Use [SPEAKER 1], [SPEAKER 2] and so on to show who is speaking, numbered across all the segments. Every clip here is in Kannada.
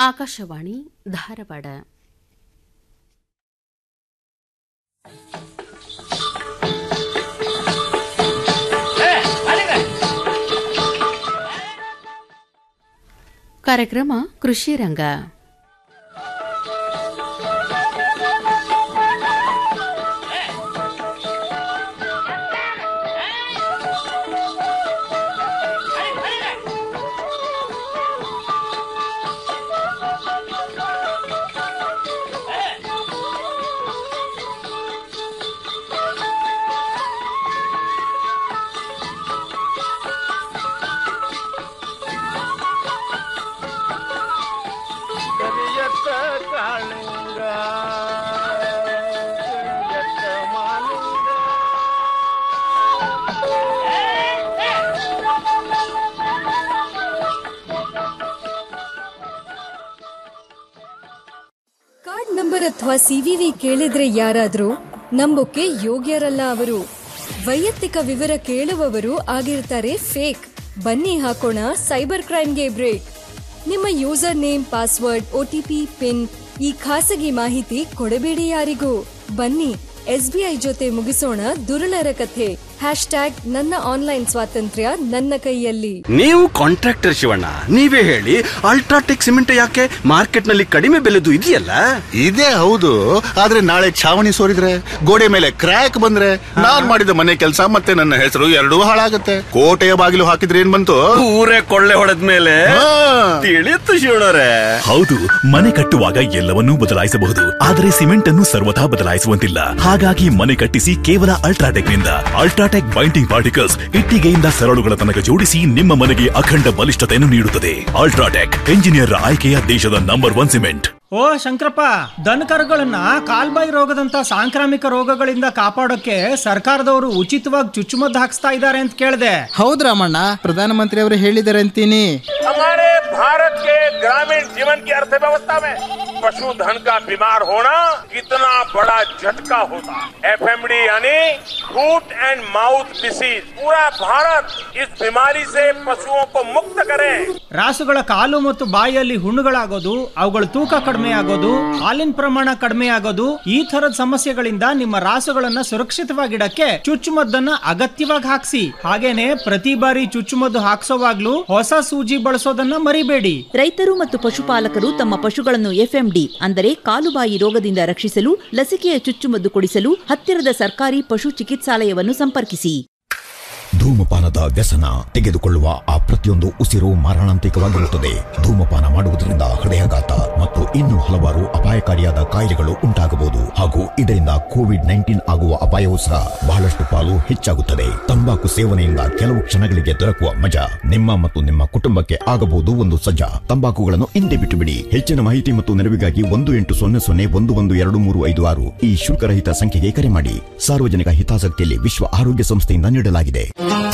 [SPEAKER 1] ಆಕಾಶವಾಣಿ ಧಾರವಾಡ ಕಾರ್ಯಕ್ರಮ ಕೃಷಿ ರಂಗ
[SPEAKER 2] ಕರಿಯತ್ತ ಕಾಳಿಂಗ ಕರಿಯತ್ತ ಮಾಲಿಂಗ
[SPEAKER 3] ಕಾರ್ಡ್ ನಂಬರ್ ಅಥವಾ ಸಿವಿವಿ ಕೇಳಿದ್ರೆ ಯಾರಾದ್ರೂ ನಂಬೋಕೆ ಯೋಗ್ಯರಲ್ಲ ಅವರು ವೈಯಕ್ತಿಕ ವಿವರ ಕೇಳುವವರು ಆಗಿರ್ತಾರೆ ಫೇಕ್ ಬನ್ನಿ ಹಾಕೋಣ ಸೈಬರ್ ಕ್ರೈಮ್ಗೆ ಬ್ರೇಕ್ ನಿಮ್ಮ user name password OTP PIN ಈ ಖಾಸಗಿ ಮಾಹಿತಿ ಕೊಡಬೇಡಿ ಯಾರಿಗೂ ಬನ್ನಿ ಎಸ್ಬಿಐ ಜೊತೆ ಮುಗಿಸೋಣ ದುರುಳರ ಕಥೆ ಹ್ಯಾಶ್ ಟ್ಯಾಗ್ ನನ್ನ ಆನ್ಲೈನ್ ಸ್ವಾತಂತ್ರ್ಯ ನನ್ನ ಕೈಯಲ್ಲಿ
[SPEAKER 4] ನೀವು ಕಾಂಟ್ರಾಕ್ಟರ್ ಶಿವಣ್ಣ ನೀವೇ ಹೇಳಿ ಅಲ್ಟ್ರಾಟೆಕ್ ಸಿಮೆಂಟ್ ಯಾಕೆ ಮಾರ್ಕೆಟ್ ನಲ್ಲಿ ಕಡಿಮೆ ಬೆಲೆದು ಇದೆಯಲ್ಲ
[SPEAKER 5] ಇದೇ ಹೌದು ಆದ್ರೆ ನಾಳೆ ಛಾವಣಿ ಸೋರಿದ್ರೆ ಗೋಡೆ ಮೇಲೆ ಕ್ರ್ಯಾಕ್ ಬಂದ್ರೆ ನಾನ್ ಮಾಡಿದ ಮನೆ ಕೆಲಸ ಮತ್ತೆ ನನ್ನ ಹೆಸರು ಎರಡೂ ಹಾಳಾಗತ್ತೆ ಕೋಟೆಯ ಬಾಗಿಲು ಹಾಕಿದ್ರೆ ಏನ್ ಬಂತು
[SPEAKER 4] ಊರೇ ಕೊಳ್ಳೆ ಹೊಡೆದ ಮೇಲೆ
[SPEAKER 5] ಹಾ.
[SPEAKER 4] ತಿಳಿಯುತ್ತು ಶಿವಣ್ಣರೇ
[SPEAKER 6] ಹೌದು ಮನೆ ಕಟ್ಟುವಾಗ ಎಲ್ಲವನ್ನೂ ಬದಲಾಯಿಸಬಹುದು ಆದರೆ ಸಿಮೆಂಟ್ ಅನ್ನು ಸರ್ವಥಾ ಬದಲಾಯಿಸುವಂತಿಲ್ಲ ಹಾಗಾಗಿ ಮನೆ ಕಟ್ಟಿಸಿ ಕೇವಲ ಅಲ್ಟ್ರಾಟೆಕ್ ನಿಂದ ಅಲ್ಟ್ರಾಟೆಕ್ ಬೈಂಡಿಂಗ್ ಪಾರ್ಟಿಕಲ್ಸ್ ಇಟ್ಟಿಗೆಯಿಂದ ಸರಳುಗಳ ತನಕ ಜೋಡಿಸಿ ನಿಮ್ಮ ಮನೆಗೆ ಅಖಂಡ ಬಲಿಷ್ಠತೆಯನ್ನು ನೀಡುತ್ತದೆ ಅಲ್ಟ್ರಾಟೆಕ್ ಎಂಜಿನಿಯರ್ ಆಯ್ಕೆಯ ದೇಶದ ನಂಬರ್ ಒನ್ ಸಿಮೆಂಟ್
[SPEAKER 7] ಓ ಶಂಕರಪ್ಪ ದನ ಕರುಗಳನ್ನ ಕಾಲ್ಬಾಯಿ ರೋಗದಂತ ಸಾಂಕ್ರಾಮಿಕ ರೋಗಗಳಿಂದ ಕಾಪಾಡೋಕೆ ಸರ್ಕಾರದವರು ಉಚಿತವಾಗಿ ಚುಚ್ಚುಮದ್ದು ಹಾಕ್ಸ್ತಾ ಇದ್ದಾರೆ ಅಂತ ಕೇಳಿದೆ
[SPEAKER 8] ಹೌದ್ ರಾಮಣ್ಣ ಪ್ರಧಾನಮಂತ್ರಿ ಅವರು ಹೇಳಿದ್ದಾರೆ ಅಂತೀನಿ
[SPEAKER 2] हमारे भारत के ग्रामीण जीवन की अर्थव्यवस्था में पशुधन का बीमार होना कितना बड़ा झटका होता है एफएमडी यानी फूट एंड माउथ डिसीज पूरा भारत इस बीमारी से पशुओं को मुक्त करे
[SPEAKER 7] ರಾಸುಗಳ ಕಾಲು ಮತ್ತು ಬಾಯಿಯಲ್ಲಿ ಹುಣ್ಣುಗಳಾಗೋದು ಅವುಗಳ ತೂಕ ಕಡಿಮೆ ಆಗೋದು ಹಾಲಿನ ಪ್ರಮಾಣ ಕಡಿಮೆ ಆಗೋದು ಈ ತರದ ಸಮಸ್ಯೆಗಳಿಂದ ನಿಮ್ಮ ರಾಸುಗಳನ್ನ ಸುರಕ್ಷಿತವಾಗಿಡಕ್ಕೆ ಚುಚ್ಚುಮದ್ದನ್ನ ಅಗತ್ಯವಾಗಿ ಹಾಕ್ಸಿ ಹಾಗೇನೆ ಪ್ರತಿ ಬಾರಿ ಚುಚ್ಚುಮದ್ದು ಹಾಕ್ಸೋವಾಗ್ಲೂ ಹೊಸ ಸೂಜಿ ಬಳಸೋದನ್ನ ಮರಿಬೇಡಿ
[SPEAKER 9] ರೈತರು ಮತ್ತು ಪಶುಪಾಲಕರು ತಮ್ಮ ಪಶುಗಳನ್ನು ಎಫ್ಎಂಡಿ ಅಂದರೆ ಕಾಲುಬಾಯಿ ರೋಗದಿಂದ ರಕ್ಷಿಸಲು ಲಸಿಕೆಯ ಚುಚ್ಚುಮದ್ದು ಕೊಡಿಸಲು ಹತ್ತಿರದ ಸರ್ಕಾರಿ ಪಶು ಚಿಕಿತ್ಸಾಲಯವನ್ನು ಸಂಪರ್ಕಿಸಿ
[SPEAKER 10] ಧೂಮಪಾನದ ವ್ಯಸನ ತೆಗೆದುಕೊಳ್ಳುವ ಆ ಪ್ರತಿಯೊಂದು ಉಸಿರು ಮಾರಣಾಂತಿಕವಾಗಿರುತ್ತದೆ ಧೂಮಪಾನ ಮಾಡುವುದರಿಂದ ಹೃದಯಾಘಾತ ಮತ್ತು ಇನ್ನು ಹಲವಾರು ಅಪಾಯಕಾರಿಯಾದ ಕಾಯಿಲೆಗಳು ಉಂಟಾಗಬಹುದು ಹಾಗೂ ಇದರಿಂದ ಕೋವಿಡ್ ನೈನ್ಟೀನ್ ಆಗುವ ಅಪಾಯವೂ ಸಹ ಬಹಳಷ್ಟು ಪಾಲು ಹೆಚ್ಚಾಗುತ್ತದೆ ತಂಬಾಕು ಸೇವನೆಯಿಂದ ಕೆಲವು ಕ್ಷಣಗಳಿಗೆ ದೊರಕುವ ಮಜಾ ನಿಮ್ಮ ಮತ್ತು ನಿಮ್ಮ ಕುಟುಂಬಕ್ಕೆ ಆಗಬಹುದು ಒಂದು ಸಜ್ಜಾ ತಂಬಾಕುಗಳನ್ನು ಹಿಂದೆ ಬಿಟ್ಟು ಬಿಡಿ ಹೆಚ್ಚಿನ ಮಾಹಿತಿ ಮತ್ತು ನೆರವಿಗಾಗಿ ಒಂದು ಎಂಟು ಸೊನ್ನೆ ಸೊನ್ನೆ ಒಂದು ಒಂದು ಎರಡು ಮೂರು ಐದು ಆರು ಈ ಶುಲ್ಕರಹಿತ ಸಂಖ್ಯೆಗೆ ಕರೆ ಮಾಡಿ ಸಾರ್ವಜನಿಕ ಹಿತಾಸಕ್ತಿಯಲ್ಲಿ ವಿಶ್ವ ಆರೋಗ್ಯ ಸಂಸ್ಥೆಯಿಂದ ನೀಡಲಾಗಿದೆ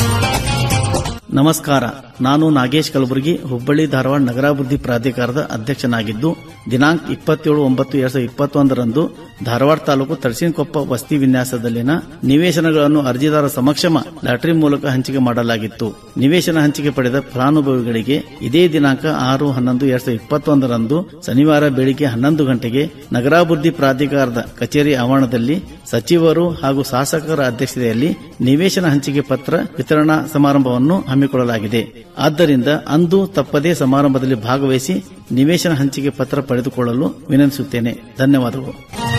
[SPEAKER 11] ನಮಸ್ಕಾರ ನಾನು ನಾಗೇಶ್ ಕಲಬುರ್ಗಿ ಹುಬ್ಬಳ್ಳಿ ಧಾರವಾಡ ನಗರಾಭಿವೃದ್ಧಿ ಪ್ರಾಧಿಕಾರದ ಅಧ್ಯಕ್ಷನಾಗಿದ್ದು ದಿನಾಂಕ ಇಪ್ಪತ್ತೇಳು ಒಂಬತ್ತು ಎರಡ್ ಸಾವಿರದ ಇಪ್ಪತ್ತೊಂದರಂದು ಧಾರವಾಡ ತಾಲೂಕು ತಳಸಿನಕೊಪ್ಪ ವಸತಿ ವಿನ್ಯಾಸದಲ್ಲಿನ ನಿವೇಶನಗಳನ್ನು ಅರ್ಜಿದಾರ ಸಮಕ್ಷಮ ಲಾಟರಿ ಮೂಲಕ ಹಂಚಿಕೆ ಮಾಡಲಾಗಿತ್ತು ನಿವೇಶನ ಹಂಚಿಕೆ ಪಡೆದ ಫಲಾನುಭವಿಗಳಿಗೆ ಇದೇ ದಿನಾಂಕ ಆರು ಹನ್ನೊಂದು ಎರಡ್ ಸಾವಿರದ ಇಪ್ಪತ್ತೊಂದರಂದು ಶನಿವಾರ ಬೆಳಿಗ್ಗೆ ಹನ್ನೊಂದು ಗಂಟೆಗೆ ನಗರಾಭಿವೃದ್ಧಿ ಪ್ರಾಧಿಕಾರದ ಕಚೇರಿ ಆವರಣದಲ್ಲಿ ಸಚಿವರು ಹಾಗೂ ಶಾಸಕರ ಅಧ್ಯಕ್ಷತೆಯಲ್ಲಿ ನಿವೇಶನ ಹಂಚಿಕೆ ಪತ್ರ ವಿತರಣಾ ಸಮಾರಂಭವನ್ನು ಹಮ್ಮಿಕೊಳ್ಳಲಾಗಿದೆ ಆದ್ದರಿಂದ ಅಂದು ತಪ್ಪದೇ ಸಮಾರಂಭದಲ್ಲಿ ಭಾಗವಹಿಸಿ ನಿವೇಶನ ಹಂಚಿಕೆ ಪತ್ರ ಪಡೆದುಕೊಳ್ಳಲು ವಿನಂತಿಸುತ್ತೇನೆ ಧನ್ಯವಾದಗಳು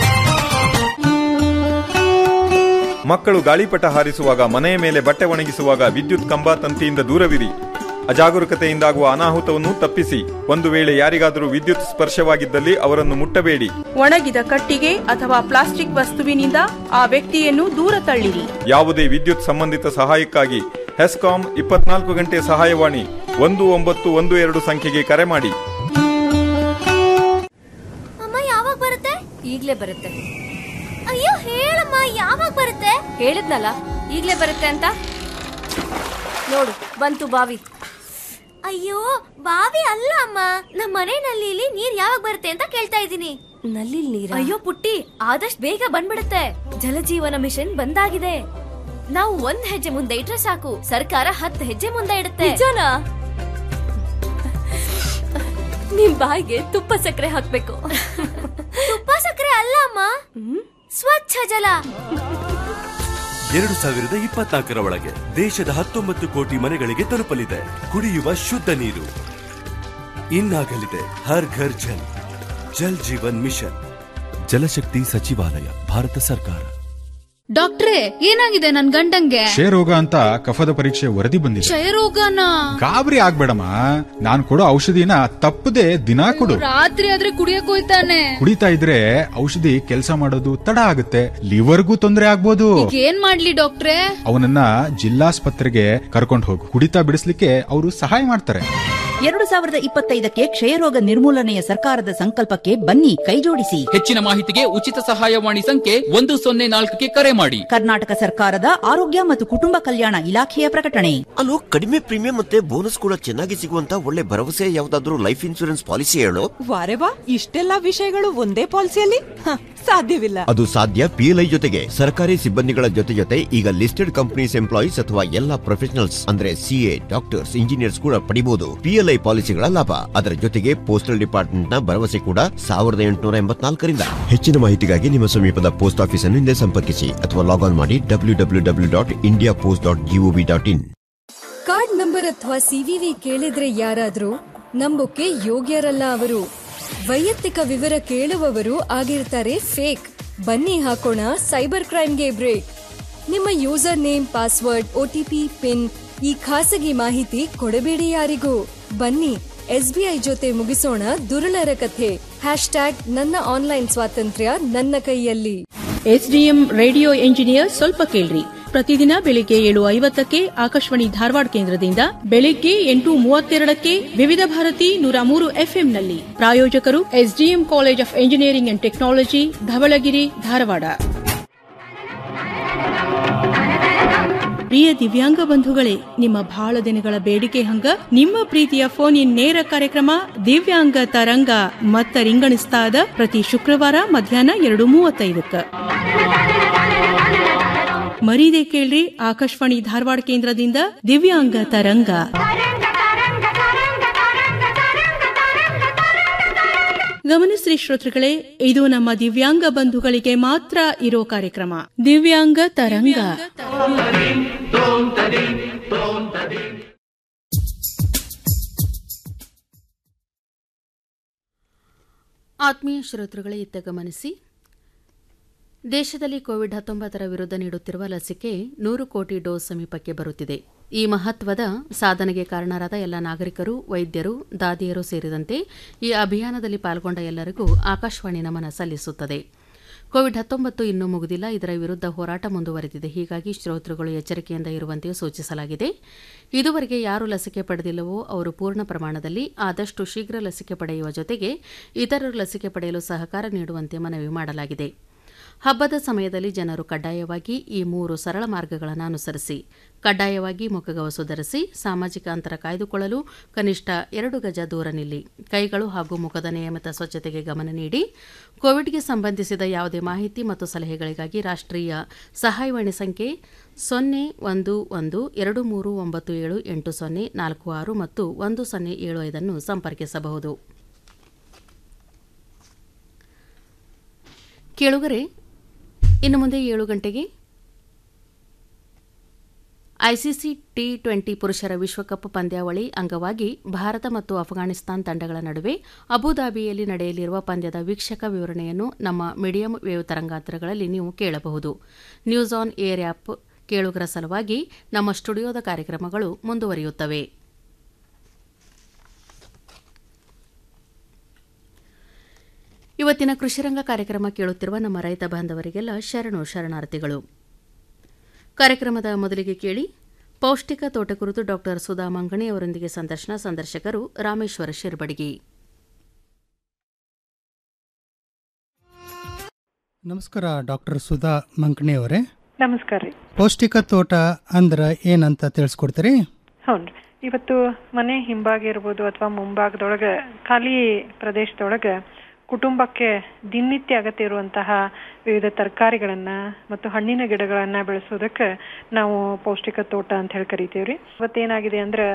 [SPEAKER 12] ಮಕ್ಕಳು ಗಾಳಿಪಟ ಹಾರಿಸುವಾಗ ಮನೆಯ ಮೇಲೆ ಬಟ್ಟೆ ಒಣಗಿಸುವಾಗ ವಿದ್ಯುತ್ ಕಂಬ ತಂತಿಯಿಂದ ದೂರವಿರಿ ಅಜಾಗರೂಕತೆಯಿಂದಾಗುವ ಅನಾಹುತವನ್ನು ತಪ್ಪಿಸಿ ಒಂದು ವೇಳೆ ಯಾರಿಗಾದರೂ ವಿದ್ಯುತ್ ಸ್ಪರ್ಶವಾಗಿದ್ದಲ್ಲಿ ಅವರನ್ನು ಮುಟ್ಟಬೇಡಿ
[SPEAKER 13] ಒಣಗಿದ ಕಟ್ಟಿಗೆ ಅಥವಾ ಪ್ಲಾಸ್ಟಿಕ್ ವಸ್ತುವಿನಿಂದ ಆ ವ್ಯಕ್ತಿಯನ್ನು ದೂರ ತಳ್ಳಿರಿ
[SPEAKER 12] ಯಾವುದೇ ವಿದ್ಯುತ್ ಸಂಬಂಧಿತ ಸಹಾಯಕ್ಕಾಗಿ ಹೆಸ್ಕಾಂ ಇಪ್ಪತ್ನಾಲ್ಕು ಗಂಟೆ ಸಹಾಯವಾಣಿ ಒಂದು ಒಂಬತ್ತು ಒಂದು ಎರಡು ಸಂಖ್ಯೆಗೆ ಕರೆ ಮಾಡಿ
[SPEAKER 14] ಅಮ್ಮ ಯಾವಾಗ ಬರುತ್ತೆ ಈಗ್ಲೇ ಬರುತ್ತೆ ಅಯ್ಯೋ ಹೇಳಮ್ಮ ಯಾವಾಗ ಬರುತ್ತೆ ಹೇಳಿದ್ನಲ್ಲ ಈಗ್ಲೇ ಬರುತ್ತೆ ಅಂತ ನೋಡು ಬಂತು ಬಾವಿ ಅಯ್ಯೋ ಬಾವಿ ಅಲ್ಲ ಅಮ್ಮ ನಮ್ಮ ಮನೆ ನಲ್ಲಿಲಿ ನೀರ್ ಯಾವಾಗ ಬರುತ್ತೆ ಅಂತ ಕೇಳ್ತಾ ಇದ್ದೀನಿ ನಲ್ಲಿ ನೀರ ಅಯ್ಯೋ ಪುಟ್ಟಿ ಆದಷ್ಟು ಬೇಗ ಬಂದ್ಬಿಡುತ್ತೆ ಜಲಜೀವನ ಮಿಷನ್ ಬಂದಾಗಿದೆ ನಾವು ಒಂದ್ ಹೆಜ್ಜೆ ಮುಂದೆ ಇಟ್ರೆ ಸಾಕು ಸರ್ಕಾರ ಹತ್ತು ಹೆಜ್ಜೆ ಮುಂದೆ ಇಡುತ್ತೆ ನಿಜನಾ ನಿಮ್ ಬಾಯಿಗೆ ತುಪ್ಪ ಸಕ್ಕರೆ ಹಾಕ್ಬೇಕು ತುಪ್ಪ ಸಕ್ಕರೆ ಅಲ್ಲ ಅಮ್ಮ ಸ್ವಚ್ಛ ಜಲ
[SPEAKER 15] ಎರಡು ಸಾವಿರದ ಇಪ್ಪತ್ನಾಲ್ಕರ ಒಳಗೆ ದೇಶದ ಹತ್ತೊಂಬತ್ತು ಕೋಟಿ ಮನೆಗಳಿಗೆ ತಲುಪಲಿದೆ ಕುಡಿಯುವ ಶುದ್ಧ ನೀರು ಇನ್ನಾಗಲಿದೆ ಹರ್ ಘರ್ ಜಲ್ ಜಲ್ ಜೀವನ್ ಮಿಷನ್ ಜಲಶಕ್ತಿ ಸಚಿವಾಲಯ ಭಾರತ ಸರ್ಕಾರ
[SPEAKER 16] ಡಾಕ್ಟ್ರೇ ಏನಾಗಿದೆ ನನ್ ಗಂಡಂಗೆ
[SPEAKER 17] ಕ್ಷಯರೋಗ ಅಂತ ಕಫದ ಪರೀಕ್ಷೆ ವರದಿ ಬಂದಿದೆ
[SPEAKER 16] ಕ್ಷಯರೋಗನ
[SPEAKER 17] ಗಾಬರಿ ಆಗ್ಬೇಡಮ್ಮ ನಾನ್ ಕೊಡೋ ಔಷಧಿನ ತಪ್ಪದೆ ದಿನಾ ಕೊಡು
[SPEAKER 16] ರಾತ್ರಿ ಆದ್ರೆ ಕುಡಿಯಕ್ ಹೋಯ್ತಾನೆ
[SPEAKER 17] ಕುಡಿತಾ ಇದ್ರೆ ಔಷಧಿ ಕೆಲಸ ಮಾಡೋದು ತಡ ಆಗುತ್ತೆ ಲಿವರ್ಗೂ ತೊಂದರೆ ಆಗ್ಬೋದು
[SPEAKER 16] ಈಗ ಏನ್ ಮಾಡ್ಲಿ ಡಾಕ್ಟ್ರೇ
[SPEAKER 17] ಅವನನ್ನ ಜಿಲ್ಲಾಸ್ಪತ್ರೆಗೆ ಕರ್ಕೊಂಡು ಹೋಗು ಕುಡಿತಾ ಬಿಡಿಸ್ಲಿಕ್ಕೆ ಅವರು ಸಹಾಯ ಮಾಡ್ತಾರೆ
[SPEAKER 9] ಎರಡು ಸಾವಿರದ ಇಪ್ಪತ್ತೈದಕ್ಕೆ ಕ್ಷಯರೋಗ ನಿರ್ಮೂಲನೆಯ ಸರ್ಕಾರದ ಸಂಕಲ್ಪಕ್ಕೆ ಬನ್ನಿ ಕೈಜೋಡಿಸಿ
[SPEAKER 18] ಹೆಚ್ಚಿನ ಮಾಹಿತಿಗೆ ಉಚಿತ ಸಹಾಯವಾಣಿ ಸಂಖ್ಯೆ ಒಂದು ಸೊನ್ನೆ ನಾಲ್ಕಕ್ಕೆ ಕರೆ ಮಾಡಿ
[SPEAKER 9] ಕರ್ನಾಟಕ ಸರ್ಕಾರದ ಆರೋಗ್ಯ ಮತ್ತು ಕುಟುಂಬ ಕಲ್ಯಾಣ ಇಲಾಖೆಯ ಪ್ರಕಟಣೆ
[SPEAKER 19] ಅಲ್ಲೋ ಕಡಿಮೆ ಪ್ರೀಮಿಯಂ ಮತ್ತೆ ಬೋನಸ್ ಕೂಡ ಚೆನ್ನಾಗಿ ಸಿಗುವಂತ ಒಳ್ಳೆ ಭರವಸೆ ಯಾವ್ದಾದ್ರು ಲೈಫ್ ಇನ್ಶೂರೆನ್ಸ್ ಪಾಲಿಸಿ ಹೇಳು
[SPEAKER 20] ವಾರೆ ವಾ ಇಷ್ಟೆಲ್ಲಾ ವಿಷಯಗಳು ಒಂದೇ ಪಾಲಿಸಿಯಲ್ಲಿ ಹ, ಸಾಧ್ಯವಿಲ್ಲ
[SPEAKER 19] ಅದು ಸಾಧ್ಯ ಪಿಎಲ್ಐ ಜೊತೆಗೆ ಸರ್ಕಾರಿ ಸಿಬ್ಬಂದಿಗಳ ಜೊತೆ ಜೊತೆ ಈಗ ಲಿಸ್ಟೆಡ್ ಕಂಪನೀಸ್ ಎಂಪ್ಲಾಯೀಸ್ ಅಥವಾ ಎಲ್ಲಾ ಪ್ರೊಫೆಷನಲ್ಸ್ ಅಂದ್ರೆ ಸಿಎ ಡಾಕ್ಟರ್ಸ್ ಇಂಜಿನಿಯರ್ಸ್ ಕೂಡ ಪಡಿಬಹುದು ಪಿಎಲ್ಐ ಪಾಲಿಸಿಗಳ ಲಾಭ ಅದರ ಜೊತೆಗೆ ಪೋಸ್ಟಲ್ ಡಿಪಾರ್ಟ್ಮೆಂಟ್ ನ ಭರವಸೆ ಕೂಡ ಸಾವಿರದ ಎಂಟುನೂರ ಎಂಬತ್ನಾಲ್ಕರಿಂದ ಹೆಚ್ಚಿನ ಮಾಹಿತಿಗಾಗಿ ನಿಮ್ಮ ಸಮೀಪದ ಪೋಸ್ಟ್ ಆಫೀಸ್ ಅನ್ನು ಹಿಂದೆ ಸಂಪರ್ಕಿಸಿ ಅಥವಾ ಲಾಗ್ ಆನ್ ಮಾಡಿ W W W dot India post dot G O V dot in
[SPEAKER 3] card number ಅಥವಾ ಸಿವಿವಿ ಕೇಳಿದ್ರೆ ಯಾರಾದ್ರೂ ನಂಬೋಕೆ ಯೋಗ್ಯರಲ್ಲ ಅವರು ವೈಯಕ್ತಿಕ ವಿವರ ಕೇಳುವವರು ಆಗಿರ್ತಾರೆ ಫೇಕ್ ಬನ್ನಿ ಹಾಕೋಣ ಸೈಬರ್ ಕ್ರೈಮ್ಗೆ ಬ್ರೇಕ್ ನಿಮ್ಮ user name password OTP PIN ಈ ಖಾಸಗಿ ಮಾಹಿತಿ ಕೊಡಬೇಡಿ ಯಾರಿಗೂ ಬನ್ನಿ ಎಸ್ಬಿಐ ಜೊತೆ ಮುಗಿಸೋಣ ದುರುಳರ ಕಥೆ ಹ್ಯಾಶ್ ಟ್ಯಾಗ್ ನನ್ನ ಆನ್ಲೈನ್ ಸ್ವಾತಂತ್ರ್ಯ ನನ್ನ ಕೈಯಲ್ಲಿ
[SPEAKER 21] ಎಸ್ಡಿಎಂ ರೇಡಿಯೋ ಎಂಜಿನಿಯರ್ ಸ್ವಲ್ಪ ಕೇಳ್ರಿ ಪ್ರತಿದಿನ ಬೆಳಿಗ್ಗೆ ಏಳು ಐವತ್ತಕ್ಕೆ ಆಕಾಶವಾಣಿ ಧಾರವಾಡ ಕೇಂದ್ರದಿಂದ ಬೆಳಿಗ್ಗೆ ಎಂಟು ಮೂವತ್ತೆರಡಕ್ಕೆ ವಿವಿಧ ಭಾರತಿ ನೂರ ಮೂರು ಎಫ್ಎಂನಲ್ಲಿ ಪ್ರಾಯೋಜಕರು SDM college of engineering and technology Dhavalagiri Dharwad ಪ್ರಿಯ ದಿವ್ಯಾಂಗ ಬಂಧುಗಳೇ ನಿಮ್ಮ ಬಹಳ ದಿನಗಳ ಬೇಡಿಕೆ ಹಂಗ ನಿಮ್ಮ ಪ್ರೀತಿಯ ಫೋನ್ ಇನ್ ನೇರ ಕಾರ್ಯಕ್ರಮ ದಿವ್ಯಾಂಗ ತರಂಗ ಮತ್ತ ರಿಂಗಣಿಸ್ತಾ ಅದ ಪ್ರತಿ ಶುಕ್ರವಾರ ಮಧ್ಯಾಹ್ನ ಎರಡು ಮೂವತ್ತೈದಕ್ಕ ಮರೀದೆ ಕೇಳ್ರಿ ಆಕಾಶವಾಣಿ ಧಾರವಾಡ ಕೇಂದ್ರದಿಂದ ದಿವ್ಯಾಂಗ ತರಂಗ ಗಮನಿಸ್ರಿ ಶ್ರೋತೃಗಳೇ ಇದು ನಮ್ಮ ದಿವ್ಯಾಂಗ ಬಂಧುಗಳಿಗೆ ಮಾತ್ರ ಇರೋ ಕಾರ್ಯಕ್ರಮ ದಿವ್ಯಾಂಗ ತರಂಗ
[SPEAKER 1] ಆತ್ಮೀಯ ಶ್ರೋತೃಗಳೇ ಇತ್ತ ಗಮನಿಸಿ ದೇಶದಲ್ಲಿ ಕೋವಿಡ್ ಹತ್ತೊಂಬತ್ತರ ವಿರುದ್ಧ ನೀಡುತ್ತಿರುವ ಲಸಿಕೆ ನೂರು ಕೋಟಿ ಡೋಸ್ ಸಮೀಪಕ್ಕೆ ಬರುತ್ತಿದೆ ಈ ಮಹತ್ವದ ಸಾಧನೆಗೆ ಕಾರಣರಾದ ಎಲ್ಲ ನಾಗರಿಕರು ವೈದ್ಯರು ದಾದಿಯರು ಸೇರಿದಂತೆ ಈ ಅಭಿಯಾನದಲ್ಲಿ ಪಾಲ್ಗೊಂಡ ಎಲ್ಲರಿಗೂ ಆಕಾಶವಾಣಿ ನಮನ ಸಲ್ಲಿಸುತ್ತದೆ ಕೋವಿಡ್ ಹತ್ತೊಂಬತ್ತು ಇನ್ನೂ ಮುಗಿದಿಲ್ಲ ಇದರ ವಿರುದ್ಧ ಹೋರಾಟ ಮುಂದುವರೆದಿದೆ ಹೀಗಾಗಿ ಶ್ರೋತೃಗಳು ಎಚ್ಚರಿಕೆಯಿಂದ ಇರುವಂತೆ ಸೂಚಿಸಲಾಗಿದೆ ಇದುವರೆಗೆ ಯಾರು ಲಸಿಕೆ ಪಡೆದಿಲ್ಲವೋ ಅವರು ಪೂರ್ಣ ಪ್ರಮಾಣದಲ್ಲಿ ಆದಷ್ಟು ಶೀಘ್ರ ಲಸಿಕೆ ಪಡೆಯುವ ಜೊತೆಗೆ ಇತರರು ಲಸಿಕೆ ಪಡೆಯಲು ಸಹಕಾರ ನೀಡುವಂತೆ ಮನವಿ ಮಾಡಲಾಗಿದೆ ಹಬ್ಬದ ಸಮಯದಲ್ಲಿ ಜನರು ಕಡ್ಡಾಯವಾಗಿ ಈ ಮೂರು ಸರಳ ಮಾರ್ಗಗಳನ್ನು ಅನುಸರಿಸಿ ಕಡ್ಡಾಯವಾಗಿ ಮುಖಗವಸು ಧರಿಸಿ ಸಾಮಾಜಿಕ ಅಂತರ ಕಾಯ್ದುಕೊಳ್ಳಲು ಕನಿಷ್ಠ ಎರಡು ಗಜ ದೂರ ನಿಲ್ಲಿ ಕೈಗಳು ಹಾಗೂ ಮುಖದ ನಿಯಮಿತ ಸ್ವಚ್ಛತೆಗೆ ಗಮನ ನೀಡಿ ಕೋವಿಡ್ಗೆ ಸಂಬಂಧಿಸಿದ ಯಾವುದೇ ಮಾಹಿತಿ ಮತ್ತು ಸಲಹೆಗಳಿಗಾಗಿ ರಾಷ್ಟ್ರೀಯ ಸಹಾಯವಾಣಿ ಸಂಖ್ಯೆ ಸೊನ್ನೆ ಒಂದು ಒಂದು ಎರಡು ಮೂರು ಒಂಬತ್ತು ಏಳು ಎಂಟು ಸೊನ್ನೆ ನಾಲ್ಕು ಆರು ಮತ್ತು ಒಂದು ಸೊನ್ನೆ ಏಳು ಐದನ್ನು ಸಂಪರ್ಕಿಸಬಹುದು ಕೇಳುಗರೆ ಇನ್ನು ಮುಂದೆ ಏಳು ಗಂಟೆಗೆ ಐಸಿಸಿ ಟಿ ಟ್ವೆಂಟಿ ಪುರುಷರ ವಿಶ್ವಕಪ್ ಪಂದ್ಯಾವಳಿ ಅಂಗವಾಗಿ ಭಾರತ ಮತ್ತು ಅಫ್ಘಾನಿಸ್ತಾನ್ ತಂಡಗಳ ನಡುವೆ ಅಬುದಾಬಿಯಲ್ಲಿ ನಡೆಯಲಿರುವ ಪಂದ್ಯದ ವೀಕ್ಷಕ ವಿವರಣೆಯನ್ನು ನಮ್ಮ ಮೀಡಿಯಂ ವೇವ್ ತರಂಗಾಂತರಗಳಲ್ಲಿ ನೀವು ಕೇಳಬಹುದು ನ್ಯೂಸ್ ಆನ್ ಏರ್ ಆ್ಯಪ್ ಕೇಳುಗರ ಸಲುವಾಗಿ ನಮ್ಮ ಸ್ಟುಡಿಯೋದ ಕಾರ್ಯಕ್ರಮಗಳು ಮುಂದುವರಿಯುತ್ತವೆ ಇವತ್ತಿನ ಕೃಷಿರಂಗ ಕಾರ್ಯಕ್ರಮ ಕೇಳುತ್ತಿರುವ ನಮ್ಮ ರೈತ ಬಾಂಧವರಿಗೆಲ್ಲ ಶರಣು ಶರಣಾರ್ಥಿಗಳು ಕಾರ್ಯಕ್ರಮದ ಮೊದಲಿಗೆ ಕೇಳಿ ಪೌಷ್ಟಿಕ ತೋಟ ಕುರಿತು ಡಾಕ್ಟರ್ ಸುಧಾ ಮಂಗಣಿ ಅವರೊಂದಿಗೆ ಸಂದರ್ಶನ ಸಂದರ್ಶಕರು ರಾಮೇಶ್ವರ ಶಿರ್ಬಡಗಿ
[SPEAKER 22] ನಮಸ್ಕಾರ ಡಾಕ್ಟರ್ ಸುಧಾ ಮಂಕಣಿ ಅವರೇ
[SPEAKER 23] ನಮಸ್ಕಾರ ರೀ
[SPEAKER 22] ಪೌಷ್ಟಿಕ ತೋಟ ಅಂದ್ರ ಏನಂತ ತಿಳಿಸ್ಕೊಡ್ತೀರಿ
[SPEAKER 23] ಹೌನ್ರಿ ಇವತ್ತು ಮನೆ ಹಿಂಭಾಗ ಇರ್ಬೋದು ಅಥವಾ ಮುಂಭಾಗದೊಳಗೆ ಖಾಲಿ ಪ್ರದೇಶದೊಳಗೆ ಕುಟುಂಬಕ್ಕೆ ದಿನನಿತ್ಯ ಅಗತ್ಯ ಇರುವಂತಹ ವಿವಿಧ ತರಕಾರಿಗಳನ್ನ ಮತ್ತು ಹಣ್ಣಿನ ಗಿಡಗಳನ್ನ ಬೆಳೆಸೋದಕ್ಕೆ ನಾವು ಪೌಷ್ಟಿಕ ತೋಟ ಅಂತ ಹೇಳಿ ಕರಿತೀವ್ರಿ ಇವತ್ತೇನಾಗಿದೆ ಅಂದ್ರೆ